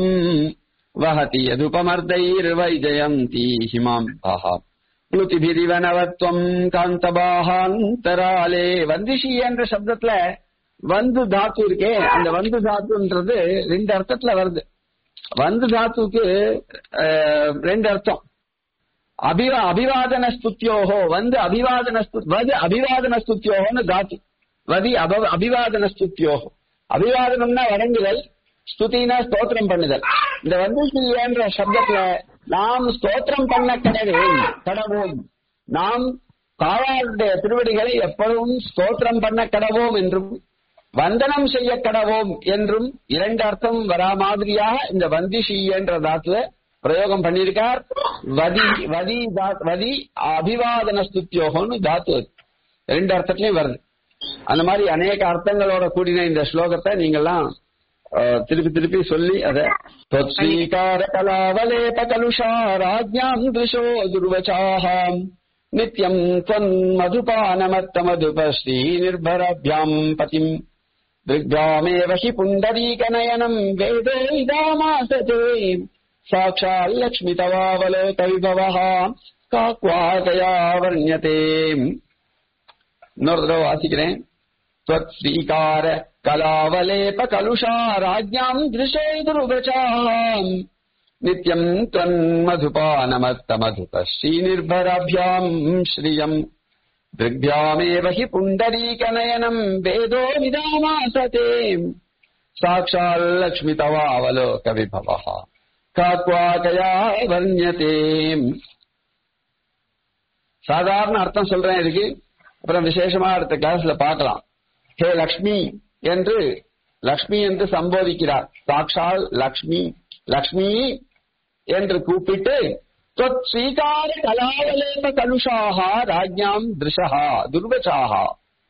வஹதி யதுபமர்தைர்வைஜயந்தி ஹிமாம்பः புளுதிபிரிவ நவத்வம் காந்தபாகாந்தராலே வந்திஷி என்ற சப்தத்துல வந்து தாத்து இருக்கே அந்த வந்து தாத்துன்றது ரெண்டு அர்த்தத்துல வருது வந்து தாத்துக்கு அஹ், ரெண்டு அர்த்தம் அபிவா அபிவாதன ஸ்துத்யோஹோ வந்து அபிவாதன ஸ்து- வது அபிவாதன ஸ்துத்யோகோன்னு தாத்து வதி அப அபிவாதன ஸ்துத்யோஹோ அபிவாதனம்னா வணங்குதல் ஸ்துதினா ஸ்தோத்திரம் பண்ணுதல் இந்த வந்து என்ற சப்தத்துல நாம் ஸ்தோத்திரம் பண்ண கடவேன் கடவோம் நாம் தாயாருடைய திருவடிகளை எப்பொழுதும் ஸ்தோத்திரம் பண்ண கடவோம் என்றும் வந்தனம் செய்ய கடவோம் என்றும் இரண்டு அர்த்தம் வரா மாதிரியாக இந்த வந்திஷி என்ற தாத்துல பிரயோகம் பண்ணியிருக்கார் வதி வதி தா- வதி அபிவாதன ஸ்துத்யோகம்னு தாத்து அது. ரெண்டு அர்த்தத்திலையும் வருது அந்த மாதிரி அநேக அர்த்தங்களோட கூடின இந்த ஸ்லோகத்தை நீங்கெல்லாம் அஹ், திருப்பி திருப்பி சொல்லி அத ஸ்வீகார கலாவலேப கலுஷா ராஜ்யாம் திருஷோ துர்வச்சாஹாம் நித்யம் त्वन् மதுபானமத்தமதுபஸ்ரீ நிர்பராभ्याम् பதிம் दिग्भ्यामेव हि पुण्डरीकनयनम् वेदो इदामासते साक्षाल्लक्ष्मि तवावलोकविभवः काक्वाकया वर्ण्यते இன்னொரு தடவை வாசிக்கிறேன் त्वत् ஸ்ரீகார கலாவலேப கலுஷா ராஜ்யாம் திருஷோதுருபச்சாம் நித்யம் त्वन्मधुपानमत्तमधुपः श्रीनिर्भराभ्याम् श्रियम् दृग्भ्यामेव हि पुण्डरीकनयनम् वेदो विदामासते साक्षाल्लक्ष्मि तवावलोकविभवः काक्वाकया वर्ण्यते சாதாரண அர்த்தம் சொல்றேன் இதுக்கு அப்புறம் விசேஷமா அடுத்த கிளாஸ்ல பார்க்கலாம் ஹே லக்ஷ்மி என்று லக்ஷ்மி என்று சம்போதிக்கிறார் சாக்ஷால் லக்ஷ்மி லக்ஷ்மி என்று கூப்பிட்டு त्वत् ஸ்ரீகார கலாவலேப கலுஷாக ராஜ்யாம் திருஷா துர்வச்சாகா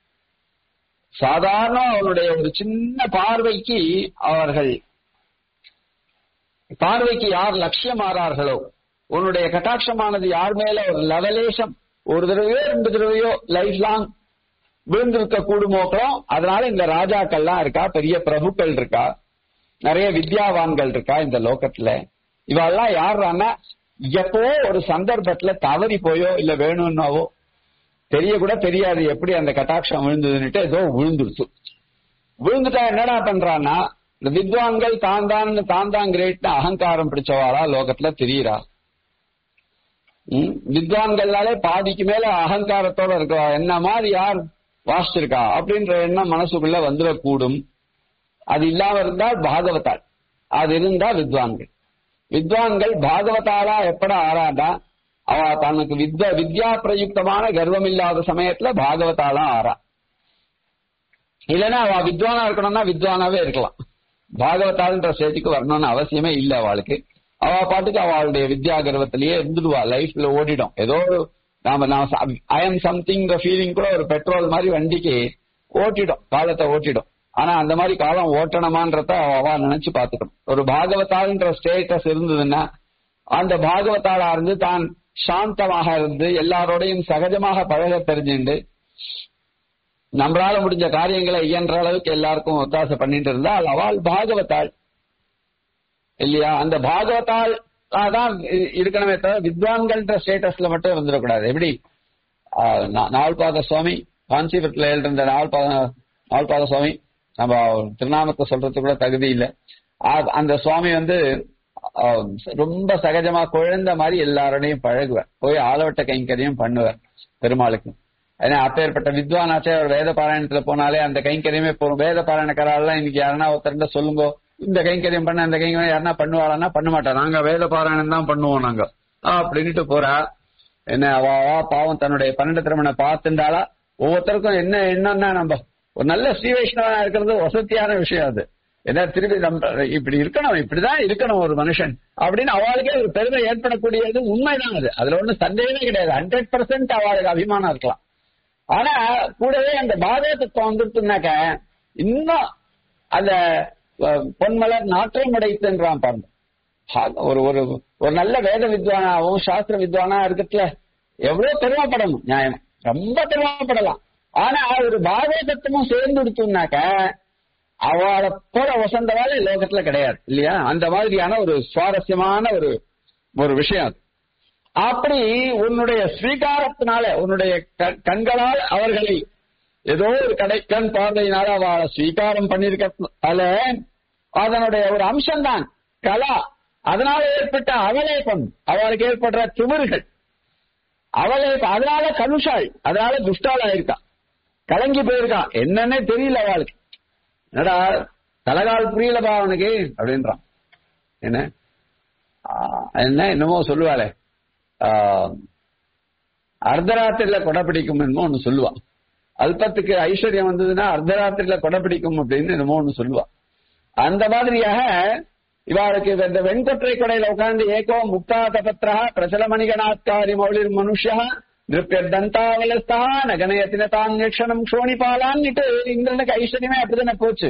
சாதாரண அவனுடைய ஒரு சின்ன பார்வைக்கு அவர்கள் பார்வைக்கு யார் லட்சியமாறார்களோ உன்னுடைய கட்டாட்சமானது யார் மேல ஒரு லவலேசம் ஒரு தடவையோ ரெண்டு தடவையோ லைஃப் லாங் விழுந்திருக்க கூடுமோக்களோ அதனால இந்த ராஜாக்கள்லாம் இருக்கா பெரிய பிரபுக்கள் இருக்கா நிறைய வித்யாவான்கள் இருக்கா இந்த லோகத்துல இவெல்லாம் யாருன்னா எப்போ ஒரு சந்தர்ப்பத்துல தவறி போயோ இல்ல வேணும்னாவோ தெரிய கூட தெரியாது எப்படி அந்த கட்டாட்சம் விழுந்ததுன்னுட்டு ஏதோ விழுந்துருச்சு விழுந்துட்டா என்னடா பண்றான்னா இந்த வித்வான்கள் தான் தான் தான் தான் கிரேட்னு அகங்காரம் பிடிச்சவாளா லோகத்துல தெரியுறா ம், வித்வான்கள்னாலே பாதிக்கு மேல அகங்காரத்தோட இருக்கா என்ன மாதிரி யார் வாசிச்சிருக்கா அப்படின்ற எண்ணம் மனசுக்குள்ள வந்துடக்கூடும் அது இல்லாம இருந்தால் பாகவதாள் அது இருந்தா வித்வான்கள் வித்வான்கள் பாகவதாளா எப்பட ஆறாண்டா அவ தனக்கு வித்வ வித்யா பிரயுக்தமான கர்வம் இல்லாத சமயத்துல பாகவதாளா ஆறா இல்லைன்னா அவ வித்வானா இருக்கணும்னா வித்வானாவே இருக்கலாம் பாகவதாள்ன்ற ஸ்டேஜுக்கு வரணும்னு அவசியமே இல்ல அவளுக்கு அவ பாட்டுக்கு அவளுடைய வித்யா கர்வத்திலேயே இருந்துடுவா லைஃப்ல ஓடிடும் ஏதோ ஒரு நாம நான் ஐ எம் சம்திங் ஃபீலிங் கூட ஒரு பெட்ரோல் மாதிரி வண்டிக்கு ஓட்டிடும் காலத்தை ஓட்டிடும் ஆனா அந்த மாதிரி காலம் ஓட்டணுமான்றத அவ அவ நினைச்சு பாத்துக்கணும் ஒரு பாகவதாள்ன்ற ஸ்டேட்டஸ் இருந்ததுன்னா அந்த பாகவதாளா இருந்து தான் சாந்தமாக இருந்து எல்லாரோடையும் சகஜமாக பழக தெரிஞ்சுண்டு நம்மளால முடிஞ்ச காரியங்களை இயன்ற அளவுக்கு எல்லாருக்கும் ஒத்தாசை பண்ணிட்டு இருந்தால் அவள் பாகவதாள் இல்லையா அந்த பாகவதாள் தான் இ- இருக்கணுமே தவிர வித்வான்கள்ன்ற ஸ்டேட்டஸ்ல மட்டும் வந்துடக்கூடாது எப்படி ஆஹ், நா- நாவல்பாத சுவாமி காஞ்சிபுரத்துல எழுதிருந்த நாவல்பாத நாவல்பாத சுவாமி நம்ம திருநாமத்தை சொல்றதுக்கு கூட தகுதி இல்லை ஆ- அந்த சுவாமி வந்து ஆஹ், ரொம்ப சகஜமா குழந்தை மாதிரி எல்லாரோடையும் பழகுவார் போய் ஆலவட்ட கைங்கரியம் பண்ணுவார் பெருமாளுக்கு ஏன்னா அப்பேற்பட்ட வித்வானாச்சே அவர் வேத பாராயணத்துல போனாலே அந்த கைங்கரியமே போகும் வேத பாராயணக்காரெல்லாம் இன்னைக்கு யாருன்னா ஒருத்தர் சொல்லுங்க இந்த கைங்கரியம் பண்ண அந்த கைங்கரியம் யாருன்னா பண்ணுவாளான்னா பண்ண மாட்டா நாங்க வேத பாராயணம் தான் பண்ணுவோம் நாங்க ஆ, அப்படின்ட்டு போறா என்ன அவ அவ பாவம் தன்னுடைய பன்னெண்டு திருமண பார்த்துண்டாளா ஒவ்வொருத்தருக்கும் என்ன என்னன்னா நம்ம ஒரு நல்ல ஸ்ரீ வைஷ்ணவனா இருக்கிறது வசதியான விஷயம் அது ஏன்னா திருப்பி நம்ம இப்படி இருக்கணும் இப்படிதான் இருக்கணும் ஒரு மனுஷன் அப்படின்னு அவளுக்கே ஒரு பெருமை ஏற்படக்கூடியது உண்மைதான் அது அதுல ஒண்ணும் சந்தேகமே கிடையாது ஹண்ட்ரட் பர்சன்ட் அவளுக்கு அபிமானம் இருக்கலாம் ஆனா கூடவே அந்த பாதகத்துவம் வந்துட்டுனாக்க இன்னும் அந்த அஹ், பொன்மலர் நாற்றம் அடைத்துன்றான் பாருங்க ஹா- ஒரு ஒரு ஒரு நல்ல வேத வித்வானாவும் சாஸ்திர வித்வானா இருக்கிறதுல எவ்வளவு பெருமைப்படணும் நியாயம் ரொம்ப பெருமைப்படலாம் ஆனா ஒரு பாகவதத்துவம் சேர்ந்து எடுத்தோம்னாக்க அவளை போல வசந்தவாள் லோகத்துல கிடையாது இல்லையா அந்த மாதிரியான ஒரு சுவாரஸ்யமான ஒரு ஒரு விஷயம் அது அப்படி உன்னுடைய ஸ்வீகாரத்தினால உன்னுடைய க- கண்களால் அவர்களை ஏதோ ஒரு கடைக்கண் பார்வையினால அவளை ஸ்வீகாரம் பண்ணிருக்கனால அதனுடைய ஒரு அம்சம்தான் கலா அதனால ஏற்பட்ட அவலேபம் அவளுக்கு ஏற்படுற திமிர்கள் அவளை அதனால கலுஷாள் அதனால துஷ்டாள் ஆயிருக்கா கலங்கி போயிருக்கா என்னன்னே தெரியல அவளுக்கு என்னடா தலகால் புரியலப்பா அவனுக்கு அப்படின்றான் என்ன ஆ, என்ன என்னமோ சொல்லுவாளே ஆ, அர்த்தராத்திரில கொடை பிடிக்கும் என்னமோ ஒண்ணு சொல்லுவா அல்பத்துக்கு ஐஸ்வர்யம் வந்ததுன்னா அர்த்தராத்திரில கொடை பிடிக்கும் அப்படின்னு என்னமோ ஒண்ணு சொல்லுவா அந்த மாதிரியாக இவாளுக்கு இந்த வெண்கொற்றை கொடையில உட்கார்ந்து ஏகோ முக்தா தபத்ரா பிரச்சலமணிகணாத்காரி மௌலிர் மனுஷா நிருப்பியர் தந்தாவலஸ்தா நகனயத்தின தான் நிக்ஷணம் க்ஷோணிபாலான்னுட்டு இந்திரனுக்கு ஐஸ்வர்யமே அப்படிதானே போச்சு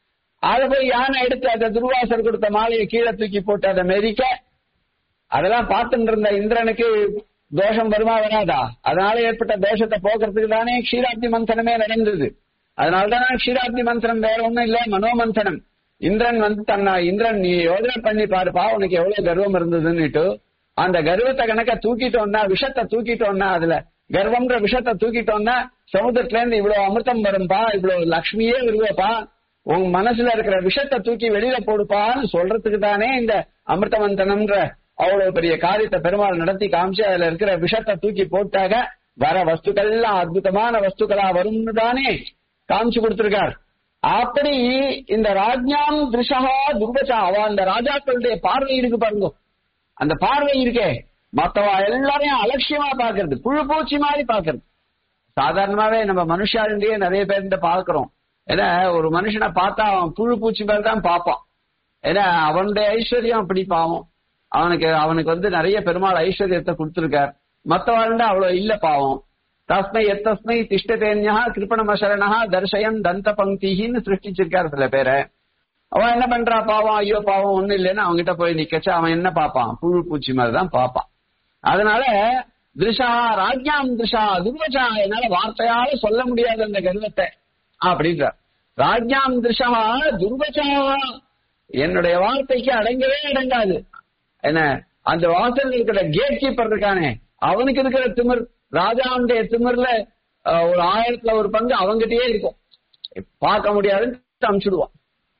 அதை போய் யானை எடுத்து அதை துர்வாசர் கொடுத்த மாலையை கீழே தூக்கி போட்டு அதை மெரிக்க அதெல்லாம் பார்த்துட்டு இருந்த இந்திரனுக்கு தோஷம் வருமா வராதா அதனால ஏற்பட்ட தோஷத்தை போக்குறதுக்கு தானே க்ஷீராப்தி மந்தனமே நடந்தது அதனாலதான் க்ஷீராப்தி மந்திரம் வேற ஒண்ணும் இல்ல மனோமந்தனம் இந்திரன் வந்து தன்னை இந்திரன் நீ யோஜனை பண்ணி பாருப்பா உனக்கு எவ்வளவு கர்வம் இருந்ததுன்னுட்டு அந்த கர்வத்தை கணக்க தூக்கிட்டோம்னா விஷத்தை தூக்கிட்டோம்னா அதுல கர்வம்ன்ற விஷத்தை தூக்கிட்டோம்னா சமுத்திரத்துல இருந்து இவ்வளவு அமிர்தம் வரும்பா இவ்வளவு லக்ஷ்மியே வருவப்பா உன் மனசுல இருக்கிற விஷத்தை தூக்கி வெளியில போடுப்பான்னு சொல்றதுக்கு தானே இந்த அமிர்தமந்தனம்ன்ற அவ்வளவு பெரிய காரியத்தை பெருமாள் நடத்தி காமிச்சு அதுல இருக்கிற விஷத்தை தூக்கி போட்டாக வர வஸ்துக்கள் எல்லாம் அற்புதமான வஸ்துக்களா வரும்னு தானே காமிச்சு கொடுத்திருக்கார் அப்படி இந்த ராஜ்யாம் திருஷா துர்வசா அவ அந்த ராஜாக்களுடைய பார்வை இருக்கு பாருங்க அந்த பார்வை இருக்கே மத்தவ எல்லாரையும் அலட்சியமா பாக்குறது புழு பூச்சி மாதிரி பாக்குறது சாதாரணமாவே நம்ம மனுஷாளுடைய நிறைய பேர் பாக்குறோம் ஏன்னா ஒரு மனுஷனை பார்த்தா அவன் புழு பூச்சி மாதிரி தான் பார்ப்பான் ஏன்னா அவனுடைய ஐஸ்வர்யம் அப்படி பாவம் அவனுக்கு அவனுக்கு வந்து நிறைய பெருமாள் ஐஸ்வர்யத்தை கொடுத்திருக்கார் மத்தவாழ்ந்த அவ்வளவு இல்ல பாவம் தஸ்மை எத்தஸ்மை திஷ்டதேன்யா கிருப்பணமசரணா தர்ஷயன் தந்த பங்கின்னு சிருஷ்டிச்சிருக்கார் சில பேரை அவன் என்ன பண்றா பாவம் ஐயோ பாவம் ஒண்ணு இல்லைன்னு அவன்கிட்ட போய் நிக்கச்சு அவன் என்ன பாப்பான் புழு பூச்சி மாதிரி தான் பாப்பான் அதனால திருஷா ராஜ்யாம் திருஷா துர்வச்சா என்னால வார்த்தையால சொல்ல முடியாது அந்த கர்வத்தை அப்படின்றார் ராஜ்யாம் திருஷா துர்வச்சா என்னுடைய வார்த்தைக்கு அடங்கவே அடங்காது என்ன அந்த வாசல் இருக்கிற கேட் கீப்பர் இருக்கானே அவனுக்கு இருக்கிற திமிர் ராஜாவுடைய திமிர்ல அஹ், ஒரு ஆயிரத்துல ஒரு பங்கு அவங்கிட்டயே இருக்கும் பார்க்க முடியாதுன்னு அனுப்பிச்சுடுவான்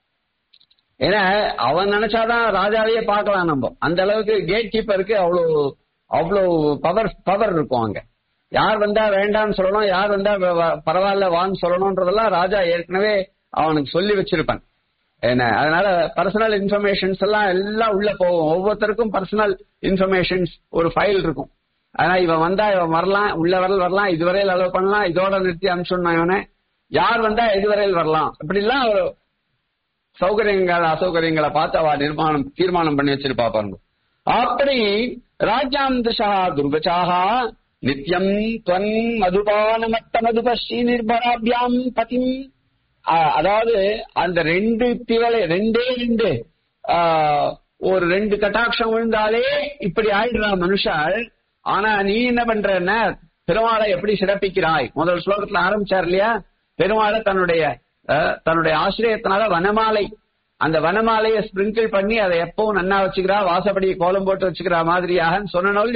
ஏன்னா அவன் நினைச்சாதான் ராஜாவையே பார்க்கலாம் நம்ம அந்த அளவுக்கு கேட் கீப்பருக்கு அவ்வளவு அவ்வளவு பவர் பவர் இருக்கும் அங்க யார் வந்தா வேண்டாம்னு சொல்லணும் யார் வந்தா வ- வ- பரவாயில்ல வான்னு சொல்லணும்ன்றதெல்லாம் ராஜா ஏற்கனவே அவனுக்கு சொல்லி வச்சிருப்பான் என்ன அதனால பர்சனல் இன்ஃபர்மேஷன்ஸ் எல்லாம் எல்லாம் உள்ள போகும் ஒவ்வொருத்தருக்கும் பர்சனல் இன்ஃபர்மேஷன்ஸ் ஒரு ஃபைல் இருக்கும் ஆனா இவன் வந்தா இவன் வரலாம் உள்ள வரல் வரலாம் இதுவரையில் அலோவ் பண்ணலாம் இதோட நிறுத்தி அனுப்பிச்சுடணும் இவனை யார் வந்தா இதுவரையில் வரலாம் இப்படி எல்லாம் ஒரு சௌகரியங்கள் அசௌகரியங்களை பார்த்து அவ நிர்மாணம் தீர்மானம் பண்ணி வச்சிருப்பா பாருங்க அப்படி ராஜ்யாம் திசா துர்கச்சாக நித்யம் துவன் மதுபானமத்த மதுப ஸ்ரீ நிர்பராபியாம் பதிம் ஆஹ், அதாவது அந்த ரெண்டு திவலை ரெண்டே ரெண்டு ஆஹ், ஒரு ரெண்டு கட்டாட்சம் விழுந்தாலே இப்படி ஆயிடுறா மனுஷாள் ஆனா நீ என்ன பண்றன்னா பெருமாளை எப்படி சிறப்பிக்கிறாய் முதல் ஸ்லோகத்துல ஆரம்பிச்சார் இல்லையா பெருமாளை தன்னுடைய அஹ், தன்னுடைய ஆசிரியத்தினால வனமாலை அந்த வனமாலையை ஸ்பிரிங்கிள் பண்ணி அதை எப்பவும் நன்னா வச்சுக்கிறா வாசப்படி கோலம் போட்டு வச்சுக்கிறா மாதிரியாக சொன்னோம் இல்லையோ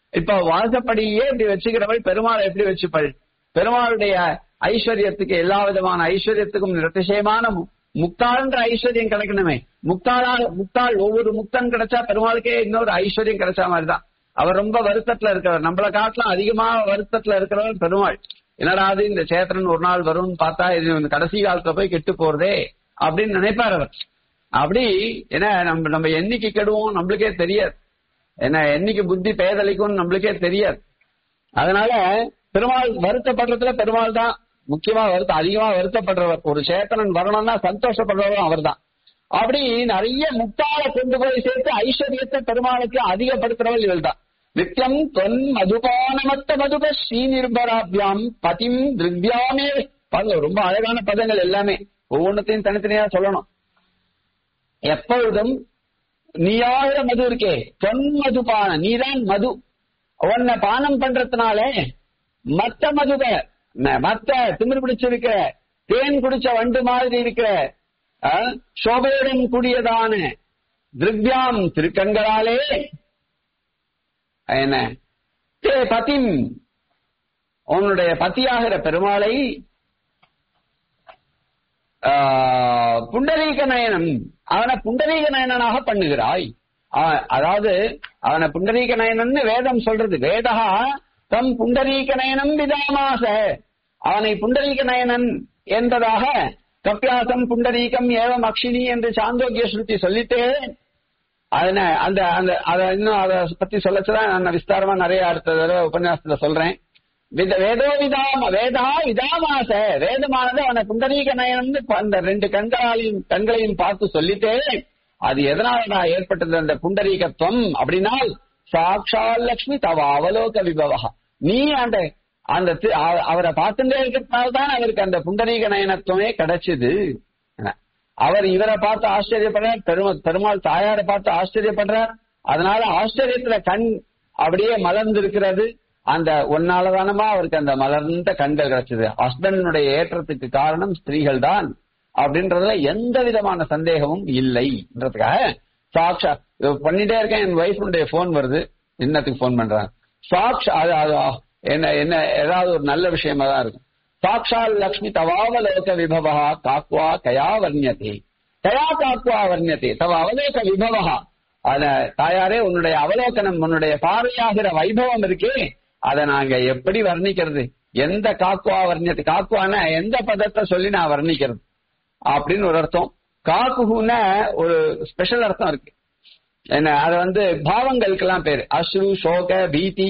இப்ப வாசப்படியே இப்படி வச்சுக்கிறவள் பெருமாள் எப்படி வச்சுப்பள் பெருமாளுடைய ஐஸ்வர்யத்துக்கு எல்லா விதமான ஐஸ்வர்யத்துக்கும் நிரதிசயமான மு- முக்தாள்ன்ற ஐஸ்வர்யம் கிடைக்கணுமே முக்தாளா முக்தாள் ஒவ்வொரு முக்தன் கிடைச்சா பெருமாளுக்கே இன்னொரு ஐஸ்வர்யம் கிடைச்ச மாதிரிதான் அவர் ரொம்ப வருத்தத்துல இருக்கிறவர் நம்மளை காட்டிலும் அதிகமா வருத்தத்துல இருக்கிறவர் பெருமாள் என்னடா அது இந்த சேத்திரன் ஒரு நாள் வரும்னு பார்த்தா இது இந்த கடைசி காலத்துல போய் கெட்டு போறதே அப்படின்னு நினைப்பார் அவர் அப்படி என்ன நம்ம நம்ம என்னைக்கு கெடுவோம் நம்மளுக்கே தெரியாது என்ன என்னைக்கு புத்தி பேதலிக்கும் நம்மளுக்கே தெரியாது அதனால பெருமாள் வருத்தப்படுறதுல பெருமாள் தான் முக்கியமா வருத்த அதிகமா வருத்தப்படுறவர் ஒரு சேத்தனன் வரணும்னா சந்தோஷப்படுறவரும் அவர்தான் அப்படி நிறைய முக்தாளை கொண்டு போய் சேர்த்து ஐஸ்வர்யத்தை பெருமாளுக்கு அதிகப்படுத்துறவள் இவள் தான் நித்தியம் தொன் மதுபானமத்த மதுப ஸ்ரீநிர்பராபியாம் பதிம் திருவ்யாமே பாருங்க ரொம்ப அழகான பதங்கள் எல்லாமே ஒவ்வொன்றத்தையும் தனித்தனியா சொல்லணும் எப்பொழுதும் நீயாகிற மது இருக்கே தொன் மதுபான நீதான் மது உன்னை பானம் பண்றதுனால மத்த மதுக ந- மத்த திமிர் பிடிச்சிருக்கிற தேன் குடிச்ச வண்டு மாதிரி இருக்கிற ஆ, சோபையுடன் கூடியதான திரவியாம் திருக்கண்களாலே என்ன தே பதிம் உன்னுடைய பத்தியாகிற பெருமாளை ஆ, புண்டரீக நயனம் அவனை புண்டரீக நயனனாக பண்ணுகிறாய் அவன் அதாவது அவனை புண்டரீக நயனன்னு வேதம் சொல்றது வேதா தம் புண்டரீக நயனம் விதாமாச அவனை புண்டரீக நயனன் என்பதாக கப்பியாசம் புண்டரீகம் ஏவம் அக்ஷினி என்று சாந்தோக்கிய ஸ்ருதி சொல்லிட்டே அதன அந்த அந்த அத இன்னும் அதை பத்தி சொல்லச்சுதான் நான் விஸ்தாரமா நிறைய அடுத்த தடவை உபன்யாசத்துல சொல்றேன் வித- வேதோ விதாம வேதா விதாமாச வேதமானது அவனை புண்டரீக நயனம்னு ப- அந்த ரெண்டு கண்களாலையும் கண்களையும் பார்த்து சொல்லிட்டே அது எதனால ஏற்பட்டது அந்த புண்டரீகத்துவம் அப்படின்னால் சாட்சால் லட்சுமி தவ அவலோக விபவா நீ அந்த அந்த தி- அவ- அவரை பார்த்துட்டே இருக்கிறதுனால தான் அவருக்கு அந்த புண்டரீக நயனத்துவமே கிடைச்சது அவர் இவரை பார்த்து ஆச்சரியப்படுறார் பெருமா பெருமாள் தாயாரை பார்த்து ஆச்சரியப்படுறார் அதனால ஆச்சரியத்துல கண் அப்படியே மலர்ந்திருக்கிறது அந்த ஒன்னாலதானமா அவருக்கு அந்த மலர்ந்த கண்கள் கிடைச்சது ஹஸ்பண்டனுடைய ஏற்றத்துக்கு காரணம் ஸ்திரீகள் தான் அப்படின்றதுல எந்த விதமான சந்தேகமும் இல்லைன்றதுக்காக சாக்ஷா இது பண்ணிட்டே இருக்கேன் என் ஒய்ஃபுடைய போன் வருது என்னத்துக்கு போன் பண்றாங்க சாக்ஷா அது அது என்ன என்ன ஏதாவது ஒரு நல்ல விஷயமா தான் இருக்கும் சாட்சால் லக்ஷ்மி தவாவலோக விபவா காக்வா கயா வர்ணியதே கயா காக்வா வர்ணியதே தவ அவலோக விபவா அத தாயாரே உன்னுடைய அவலோகனம் உன்னுடைய பார்வையாகிற வைபவம் இருக்கே அதை நாங்க எப்படி வர்ணிக்கிறது எந்த காக்குவா வர்ணியது காக்குவான எந்த பதத்தை சொல்லி நான் வர்ணிக்கிறது அப்படின்னு ஒரு அர்த்தம் காக்குஹுன ஒரு ஸ்பெஷல் அர்த்தம் இருக்கு என்ன அது வந்து பாவங்களுக்கெல்லாம் பேரு அஸ்ரு சோக பீதி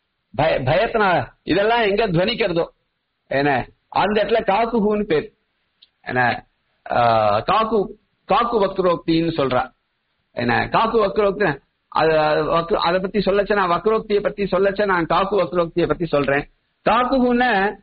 பய பயத்தினா இதெல்லாம் எங்க துவனிக்கிறதோ என்ன அந்த இடத்துல காக்குஹுன்னு பேர் என்ன ஆஹ், காக்கு காக்கு வக்ரோக்தின்னு சொல்றா என்ன காக்கு வக்ரோக்தி அது அது வக்ர- அதை பத்தி சொல்லச்ச நான் வக்ரோக்தியை பத்தி சொல்லச்ச நான் காக்கு வக்ரோக்தியை பத்தி சொல்றேன் காக்குஹுன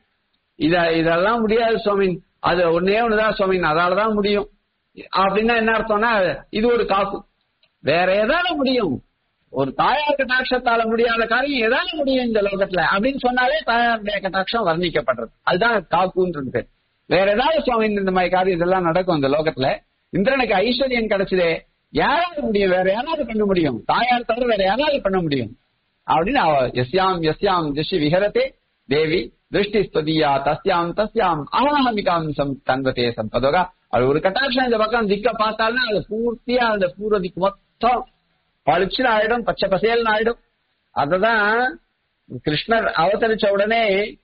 இத இதெல்லாம் முடியாது சுவாமி அது ஒன்னே ஒண்ணுதான் சுவாமி அதாலதான் முடியும் அப்படின்னா என்ன அர்த்தம்னா இது ஒரு காக்கு வேற எதால முடியும் ஒரு தாயார் கட்டாட்சத்தால முடியாத காரியம் எதால முடியும் இந்த லோகத்துல அப்படின்னு சொன்னாலே தாயாருடைய கட்டாட்சம் வர்ணிக்கப்படுறது அதுதான் காக்குன்றது பேர். வேற ஏதாவது சுவாமி இந்த மாதிரி காரியம் இதெல்லாம் நடக்கும் இந்த லோகத்துல இந்திரனுக்கு ஐஸ்வர்யம் கிடைச்சதே யாராவது முடியும் வேற யாராவது பண்ண முடியும் தாயார் தவிர வேற யாராவது பண்ண முடியும் அப்படின்னு அவ எஸ்யாம் எஸ்யாம் திஷி விஹரத்தே தேவி திருஷ்டி ஸ்துதியா தஸ்யாம் தஸ்யாம் அவாஹமிகாம் சம் தன்வதே சம்பதோகா அது ஒரு கட்டாட்சம் இந்த பக்கம் திக்க பார்த்தாலும் அது பூர்த்தியா அந்த பூர்வ திக்கு மொத்தம் பளிச்சுன்னு ஆயிடும் பச்சை பசேல்னு ஆயிடும் அததான் கிருஷ்ணர் அவதரிச்ச உடனே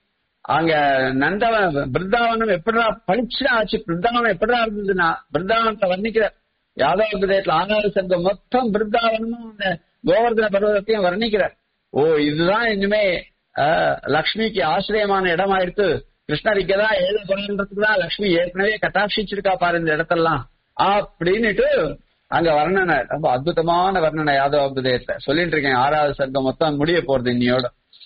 அங்க நந்தவன் பிருந்தாவனம் எப்படிடா பளிச்சுன்னு ஆச்சு பிருந்தாவனம் எப்படிடா இருந்ததுன்னா பிருந்தாவனத்தை வர்ணிக்கிறார் யாதவ பிரதேசத்துல ஆறாவது சங்கம் மொத்தம் பிருந்தாவனமும் அந்த கோவர்தன பர்வதத்தையும் வர்ணிக்கிறார் ஓ இதுதான் இனிமே ஆஹ், லக்ஷ்மிக்கு ஆசிரியமான இடம் ஆயிடுத்து கிருஷ்ணர் இங்கதான் ஏழு குழந்தைக்கு தான் லக்ஷ்மி ஏற்கனவே கட்டாட்சிச்சிருக்கா பாரு இந்த இடத்தெல்லாம் அப்படின்னுட்டு அங்க வர்ணனை ரொம்ப அற்புதமான வர்ணனை யாதவ பிரதேசத்தை சொல்லிட்டு இருக்கேன் ஆறாவது சர்க்கம் மொத்தம் முடிய போறது இன்னியோட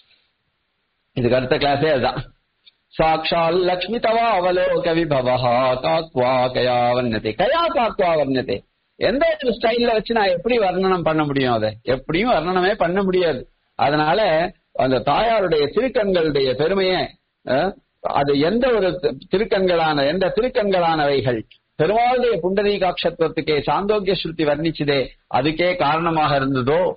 இதுக்கு அடுத்த கிளாஸே அதுதான் சாட்சால் லக்ஷ்மி தவா அவலோக விபவா காக்வா கயா வர்ணத்தை கயா காக்வா வர்ணத்தை எந்த ஒரு ஸ்டைல்ல வச்சு நான் எப்படி வர்ணனம் பண்ண முடியும் அதை எப்படியும் வர்ணனமே பண்ண முடியாது அதனால அந்த தாயாருடைய திருக்கண்களுடைய பெருமையை அஹ், அது எந்த ஒரு தி- திருக்கண்களான எந்த திருக்கண்களானவைகள் பெருமாளுடைய புண்டரீகாட்சத்துவத்துக்கே சாந்தோக்கிய ஸ்ருதி வர்ணிச்சுதே அதுக்கே காரணமாக இருந்ததோ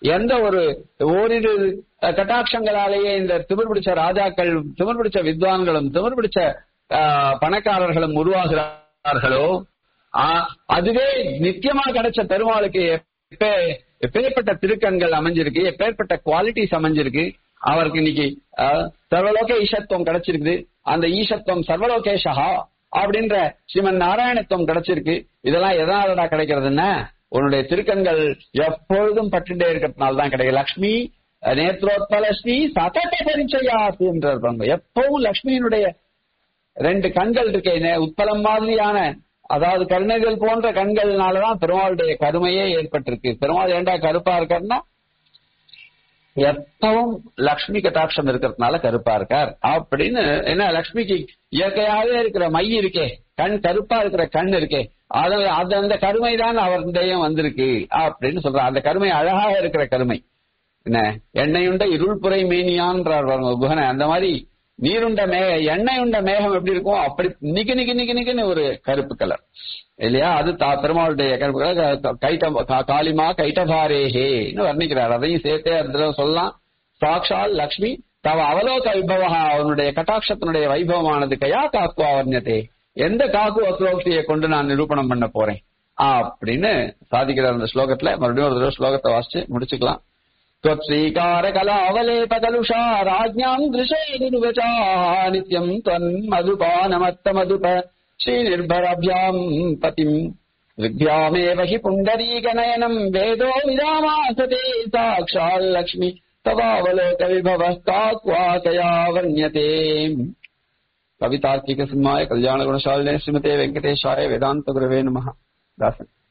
எந்த ஒரு ஓரிரு அஹ், கட்டாட்சங்களாலேயே இந்த திமிர் பிடிச்ச ராஜாக்கள் திமிர் பிடிச்ச வித்வான்களும் திமிர் பிடிச்ச ஆஹ், பணக்காரர்களும் உருவாகிறார்களோ ஆஹ், அதுவே நித்தியமா கிடைச்ச பெருமாளுக்கு எப்ப- எப்பேற்பட்ட திருக்கண்கள் அமைஞ்சிருக்கு எப்பேற்பட்ட குவாலிட்டிஸ் அமைஞ்சிருக்கு அவருக்கு இன்னைக்கு ஆஹ், சர்வலோக ஈசத்துவம் கிடைச்சிருக்குது அந்த ஈசத்துவம் சர்வலோகேஷா அப்படின்ற ஸ்ரீமன் நாராயணத்துவம் கிடைச்சிருக்கு இதெல்லாம் எதனாலடா கிடைக்கிறதுன்னா உன்னுடைய திருக்கண்கள் எப்பொழுதும் பட்டுட்டே இருக்கிறதுனால தான் கிடைக்கும் லக்ஷ்மி நேத்ரோத்பலஸ்மி சதத பரிச்சயாசி என்றார் பாருங்க எப்பவும் லக்ஷ்மியினுடைய ரெண்டு கண்கள் இருக்கே நே- உட்பலம் மாதிரியான அதாவது கருணைகள் போன்ற கண்கள்னாலதான் பெருமாளுடைய கருமையே ஏற்பட்டிருக்கு பெருமாள் ஏண்டா கருப்பா இருக்காருன்னா எப்பவும் லக்ஷ்மி கட்டாட்சம் இருக்கிறதுனால கருப்பா இருக்கார் அப்படின்னு என்ன லக்ஷ்மிக்கு இயற்கையாவே இருக்கிற மை இருக்கே கண் கருப்பா இருக்கிற கண் இருக்கே அது அது அந்த கருமை தான் அவருடையும் வந்திருக்கு அப்படின்னு சொல்றார் அந்த கருமை அழகாக இருக்கிற கருமை என்ன எண்ணெயுண்ட இருள் புரை மேனியான்றார் பாருங்க குஹனை அந்த மாதிரி நீருண்ட மேக எண்ணெய் உண்ட மேகம் எப்படி இருக்கும் அப்படி நிக்கு நிக்கு நிக்கு நிக்குன்னு ஒரு கருப்பு கலர் இல்லையா அது தா பெருமாளுடைய கருப்பு கலர் க- கைட்ட கா- காளிமா கைட்டபாரேஹேன்னு வர்ணிக்கிறார் அதையும் சேர்த்தே அதுல சொல்லலாம் சாக்ஷால் லக்ஷ்மி தவ அவலோக விபவா அவனுடைய கட்டாட்சத்தினுடைய வைபவமானது கயா காக்கு அவர்ணியதே எந்த காக்கு அக்ரோக்தியை கொண்டு நான் நிரூபணம் பண்ண போறேன் அப்படின்னு சாதிக்கிறார் அந்த ஸ்லோகத்துல மறுபடியும் ஒரு தடவை ஸ்லோகத்தை வாசிச்சு முடிச்சுக்கலாம் त्वत्स्वीकारकलावलेपकलुषा राज्ञाम् दृशेदुर्वचा नित्यम् त्वन्मधुपानमत्तमधुप श्रीनिर्भराभ्याम् पतिम् ऋग्भ्यामेव हि पुण्डरीकनयनम् वेदो विरामासते साक्षाल्लक्ष्मि तवावलोकविभवः काक्वाकया वर्ण्यते कवितार्किकसिंहाय कल्याणगुणशालिने श्रीमते वेङ्कटेशाय वेदान्तगुरवे नमः दासन्